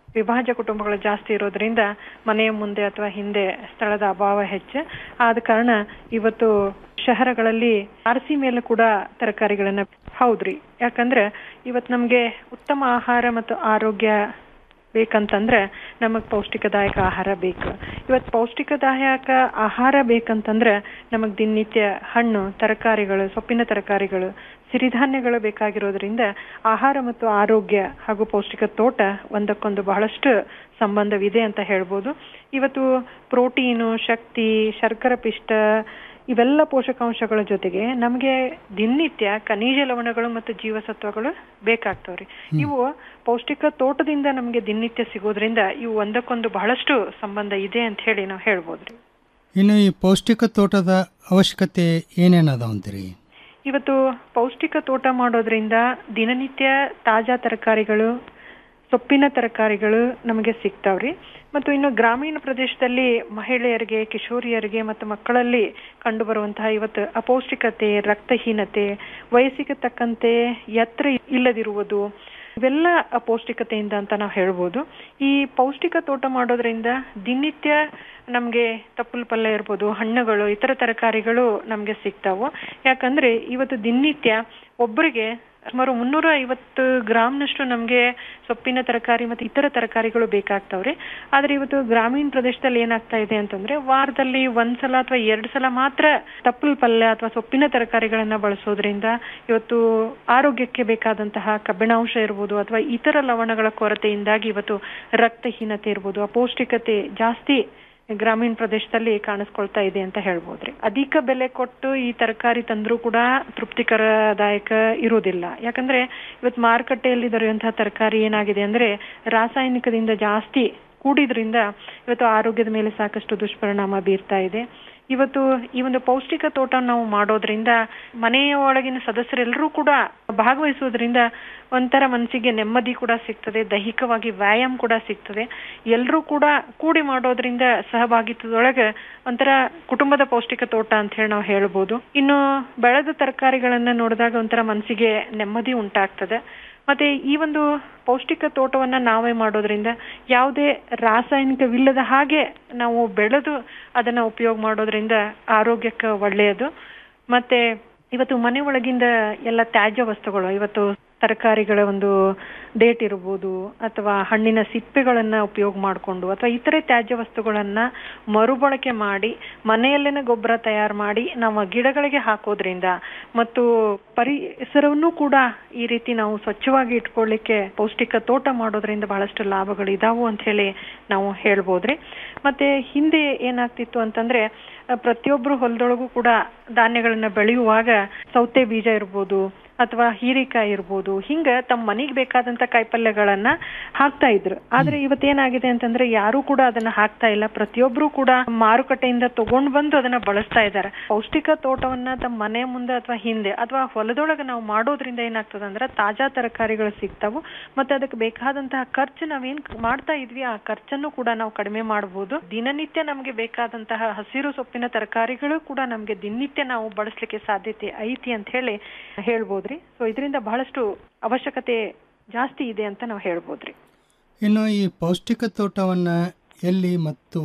[SPEAKER 23] ವಿಭಾಜ್ಯ ಕುಟುಂಬಗಳು ಜಾಸ್ತಿ ಇರೋದ್ರಿಂದ ಮನೆಯ ಮುಂದೆ ಅಥವಾ ಹಿಂದೆ ಸ್ಥಳದ ಅಭಾವ ಹೆಚ್ಚು ಆದ ಕಾರಣ ಇವತ್ತು ಶಹರಗಳಲ್ಲಿ ಆರ್ಸಿ ಮೇಲೆ ಕೂಡ ತರಕಾರಿಗಳನ್ನ ಹೌದ್ರಿ ಯಾಕಂದ್ರೆ ಇವತ್ತು ನಮ್ಗೆ ಉತ್ತಮ ಆಹಾರ ಮತ್ತು ಆರೋಗ್ಯ ಬೇಕಂತಂದ್ರೆ ನಮಗ್ ಪೌಷ್ಟಿಕದಾಯಕ ಆಹಾರ ಬೇಕು ಇವತ್ತು ಪೌಷ್ಟಿಕದಾಯಕ ಆಹಾರ ಬೇಕಂತಂದ್ರೆ ನಮಗ್ ದಿನನಿತ್ಯ ಹಣ್ಣು ತರಕಾರಿಗಳು ಸೊಪ್ಪಿನ ತರಕಾರಿಗಳು ಸಿರಿಧಾನ್ಯಗಳು ಬೇಕಾಗಿರೋದ್ರಿಂದ ಆಹಾರ ಮತ್ತು ಆರೋಗ್ಯ ಹಾಗೂ ಪೌಷ್ಟಿಕ ತೋಟ ಒಂದಕ್ಕೊಂದು ಬಹಳಷ್ಟು ಸಂಬಂಧವಿದೆ ಅಂತ ಹೇಳ್ಬೋದು ಇವತ್ತು ಪ್ರೋಟೀನು ಶಕ್ತಿ ಶರ್ಕರ ಪಿಷ್ಟ ಇವೆಲ್ಲ ಪೋಷಕಾಂಶಗಳ ಜೊತೆಗೆ ನಮಗೆ ದಿನನಿತ್ಯ ಖನಿಜ ಲವಣಗಳು ಮತ್ತು ಜೀವಸತ್ವಗಳು ಬೇಕಾಗ್ತಾವ್ರಿ ಇವು ಪೌಷ್ಟಿಕ ತೋಟದಿಂದ ನಮಗೆ ದಿನನಿತ್ಯ ಸಿಗೋದ್ರಿಂದ ಇವು ಒಂದಕ್ಕೊಂದು ಬಹಳಷ್ಟು ಸಂಬಂಧ ಇದೆ ಅಂತ ಹೇಳಿ ನಾವು ಹೇಳ್ಬೋದ್ರಿ
[SPEAKER 22] ಇನ್ನು ಈ ಪೌಷ್ಟಿಕ ತೋಟದ ಅವಶ್ಯಕತೆ ಏನೇನದ ಅಂತೀರಿ
[SPEAKER 23] ಇವತ್ತು ಪೌಷ್ಟಿಕ ತೋಟ ಮಾಡೋದ್ರಿಂದ ದಿನನಿತ್ಯ ತಾಜಾ ತರಕಾರಿಗಳು ಸೊಪ್ಪಿನ ತರಕಾರಿಗಳು ನಮಗೆ ಸಿಗ್ತಾವ್ರಿ ಮತ್ತು ಇನ್ನು ಗ್ರಾಮೀಣ ಪ್ರದೇಶದಲ್ಲಿ ಮಹಿಳೆಯರಿಗೆ ಕಿಶೋರಿಯರಿಗೆ ಮತ್ತು ಮಕ್ಕಳಲ್ಲಿ ಕಂಡುಬರುವಂತಹ ಇವತ್ತು ಅಪೌಷ್ಟಿಕತೆ ರಕ್ತಹೀನತೆ ವಯಸ್ಸಿಗೆ ತಕ್ಕಂತೆ ಎತ್ತರ ಇಲ್ಲದಿರುವುದು ಇವೆಲ್ಲ ಅಪೌಷ್ಟಿಕತೆಯಿಂದ ಅಂತ ನಾವು ಹೇಳ್ಬೋದು ಈ ಪೌಷ್ಟಿಕ ತೋಟ ಮಾಡೋದ್ರಿಂದ ದಿನನಿತ್ಯ ನಮ್ಗೆ ತಪ್ಪಲ್ ಪಲ್ಯ ಇರ್ಬೋದು ಹಣ್ಣುಗಳು ಇತರ ತರಕಾರಿಗಳು ನಮ್ಗೆ ಸಿಗ್ತಾವು ಯಾಕಂದ್ರೆ ಇವತ್ತು ದಿನನಿತ್ಯ ಒಬ್ಬರಿಗೆ ಸುಮಾರು ಮುನ್ನೂರ ಐವತ್ತು ಗ್ರಾಮ್ನಷ್ಟು ನಮ್ಗೆ ಸೊಪ್ಪಿನ ತರಕಾರಿ ಮತ್ತೆ ಇತರ ತರಕಾರಿಗಳು ಬೇಕಾಗ್ತಾವ್ರಿ ಆದ್ರೆ ಇವತ್ತು ಗ್ರಾಮೀಣ ಪ್ರದೇಶದಲ್ಲಿ ಏನಾಗ್ತಾ ಇದೆ ಅಂತಂದ್ರೆ ವಾರದಲ್ಲಿ ಒಂದ್ಸಲ ಅಥವಾ ಎರಡ್ ಸಲ ಮಾತ್ರ ತಪ್ಪಲ್ ಪಲ್ಯ ಅಥವಾ ಸೊಪ್ಪಿನ ತರಕಾರಿಗಳನ್ನ ಬಳಸೋದ್ರಿಂದ ಇವತ್ತು ಆರೋಗ್ಯಕ್ಕೆ ಬೇಕಾದಂತಹ ಕಬ್ಬಿಣಾಂಶ ಇರ್ಬೋದು ಅಥವಾ ಇತರ ಲವಣಗಳ ಕೊರತೆಯಿಂದಾಗಿ ಇವತ್ತು ರಕ್ತಹೀನತೆ ಇರ್ಬೋದು ಅಪೌಷ್ಟಿಕತೆ ಜಾಸ್ತಿ ಗ್ರಾಮೀಣ ಪ್ರದೇಶದಲ್ಲಿ ಕಾಣಿಸ್ಕೊಳ್ತಾ ಇದೆ ಅಂತ ಹೇಳ್ಬೋದ್ರಿ ಅಧಿಕ ಬೆಲೆ ಕೊಟ್ಟು ಈ ತರಕಾರಿ ತಂದ್ರೂ ಕೂಡ ತೃಪ್ತಿಕರದಾಯಕ ಇರುವುದಿಲ್ಲ ಯಾಕಂದ್ರೆ ಇವತ್ತು ಮಾರುಕಟ್ಟೆಯಲ್ಲಿ ದೊರೆಯುವಂತಹ ತರಕಾರಿ ಏನಾಗಿದೆ ಅಂದ್ರೆ ರಾಸಾಯನಿಕದಿಂದ ಜಾಸ್ತಿ ಕೂಡಿದ್ರಿಂದ ಇವತ್ತು ಆರೋಗ್ಯದ ಮೇಲೆ ಸಾಕಷ್ಟು ದುಷ್ಪರಿಣಾಮ ಬೀರ್ತಾ ಇದೆ ಇವತ್ತು ಈ ಒಂದು ಪೌಷ್ಟಿಕ ತೋಟ ನಾವು ಮಾಡೋದ್ರಿಂದ ಮನೆಯ ಒಳಗಿನ ಸದಸ್ಯರೆಲ್ಲರೂ ಕೂಡ ಭಾಗವಹಿಸೋದ್ರಿಂದ ಒಂಥರ ಮನಸ್ಸಿಗೆ ನೆಮ್ಮದಿ ಕೂಡ ಸಿಗ್ತದೆ ದೈಹಿಕವಾಗಿ ವ್ಯಾಯಾಮ ಕೂಡ ಸಿಗ್ತದೆ ಎಲ್ಲರೂ ಕೂಡ ಕೂಡಿ ಮಾಡೋದ್ರಿಂದ ಸಹಭಾಗಿತ್ವದೊಳಗೆ ಒಂಥರ ಕುಟುಂಬದ ಪೌಷ್ಟಿಕ ತೋಟ ಅಂತ ಹೇಳಿ ನಾವು ಹೇಳ್ಬೋದು ಇನ್ನು ಬೆಳೆದ ತರಕಾರಿಗಳನ್ನ ನೋಡಿದಾಗ ಒಂಥರ ಮನಸ್ಸಿಗೆ ನೆಮ್ಮದಿ ಉಂಟಾಗ್ತದೆ ಮತ್ತೆ ಈ ಒಂದು ಪೌಷ್ಟಿಕ ತೋಟವನ್ನ ನಾವೇ ಮಾಡೋದ್ರಿಂದ ಯಾವುದೇ ರಾಸಾಯನಿಕವಿಲ್ಲದ ಹಾಗೆ ನಾವು ಬೆಳೆದು ಅದನ್ನ ಉಪಯೋಗ ಮಾಡೋದ್ರಿಂದ ಆರೋಗ್ಯಕ್ಕೆ ಒಳ್ಳೆಯದು ಮತ್ತೆ ಇವತ್ತು ಮನೆ ಒಳಗಿಂದ ಎಲ್ಲ ತ್ಯಾಜ್ಯ ವಸ್ತುಗಳು ಇವತ್ತು ತರಕಾರಿಗಳ ಒಂದು ಡೇಟ್ ಇರ್ಬೋದು ಅಥವಾ ಹಣ್ಣಿನ ಸಿಪ್ಪೆಗಳನ್ನ ಉಪಯೋಗ ಮಾಡಿಕೊಂಡು ಅಥವಾ ಇತರೆ ತ್ಯಾಜ್ಯ ವಸ್ತುಗಳನ್ನ ಮರುಬಳಕೆ ಮಾಡಿ ಮನೆಯಲ್ಲೇನೆ ಗೊಬ್ಬರ ತಯಾರು ಮಾಡಿ ನಾವು ಗಿಡಗಳಿಗೆ ಹಾಕೋದ್ರಿಂದ ಮತ್ತು ಪರಿಸರವನ್ನು ಕೂಡ ಈ ರೀತಿ ನಾವು ಸ್ವಚ್ಛವಾಗಿ ಇಟ್ಕೊಳ್ಳಿಕ್ಕೆ ಪೌಷ್ಟಿಕ ತೋಟ ಮಾಡೋದ್ರಿಂದ ಬಹಳಷ್ಟು ಲಾಭಗಳು ಇದಾವು ಅಂತ ಹೇಳಿ ನಾವು ಹೇಳ್ಬೋದ್ರಿ ಮತ್ತೆ ಹಿಂದೆ ಏನಾಗ್ತಿತ್ತು ಅಂತಂದ್ರೆ ಪ್ರತಿಯೊಬ್ರು ಹೊಲದೊಳಗೂ ಕೂಡ ಧಾನ್ಯಗಳನ್ನ ಬೆಳೆಯುವಾಗ ಸೌತೆ ಬೀಜ ಇರ್ಬೋದು ಅಥವಾ ಹೀರೆಕಾಯಿ ಇರ್ಬೋದು ಹಿಂಗ ತಮ್ಮ ಮನೆಗೆ ಬೇಕಾದಂತ ಕಾಯಿಪಲ್ಯಗಳನ್ನ ಹಾಕ್ತಾ ಇದ್ರು ಆದ್ರೆ ಇವತ್ತೇನಾಗಿದೆ ಅಂತಂದ್ರೆ ಯಾರು ಕೂಡ ಅದನ್ನ ಹಾಕ್ತಾ ಇಲ್ಲ ಪ್ರತಿಯೊಬ್ರು ಕೂಡ ಮಾರುಕಟ್ಟೆಯಿಂದ ತಗೊಂಡ್ ಬಂದು ಅದನ್ನ ಬಳಸ್ತಾ ಇದ್ದಾರೆ ಪೌಷ್ಟಿಕ ತೋಟವನ್ನ ತಮ್ಮ ಮನೆ ಮುಂದೆ ಅಥವಾ ಹಿಂದೆ ಅಥವಾ ಹೊಲದೊಳಗೆ ನಾವು ಮಾಡೋದ್ರಿಂದ ಏನಾಗ್ತದೆ ಅಂದ್ರೆ ತಾಜಾ ತರಕಾರಿಗಳು ಸಿಗ್ತಾವು ಮತ್ತೆ ಅದಕ್ಕೆ ಬೇಕಾದಂತಹ ಖರ್ಚು ನಾವೇನ್ ಮಾಡ್ತಾ ಇದ್ವಿ ಆ ಖರ್ಚನ್ನು ಕೂಡ ನಾವು ಕಡಿಮೆ ಮಾಡಬಹುದು ದಿನನಿತ್ಯ ನಮ್ಗೆ ಬೇಕಾದಂತಹ ಹಸಿರು ಸೊಪ್ಪಿನ ತರಕಾರಿಗಳು ಕೂಡ ನಮ್ಗೆ ದಿನನಿತ್ಯ ನಾವು ಬಳಸಲಿಕ್ಕೆ ಸಾಧ್ಯತೆ ಐತಿ ಅಂತ ಹೇಳಿ ಹೇಳ್ಬೋದ್ರಿ ಸೊ ಇದರಿಂದ ಬಹಳಷ್ಟು ಅವಶ್ಯಕತೆ ಜಾಸ್ತಿ ಇದೆ ಅಂತ ನಾವು ಹೇಳ್ಬೋದ್ರಿ
[SPEAKER 22] ಇನ್ನು ಈ ಪೌಷ್ಟಿಕ ತೋಟವನ್ನು ಎಲ್ಲಿ ಮತ್ತು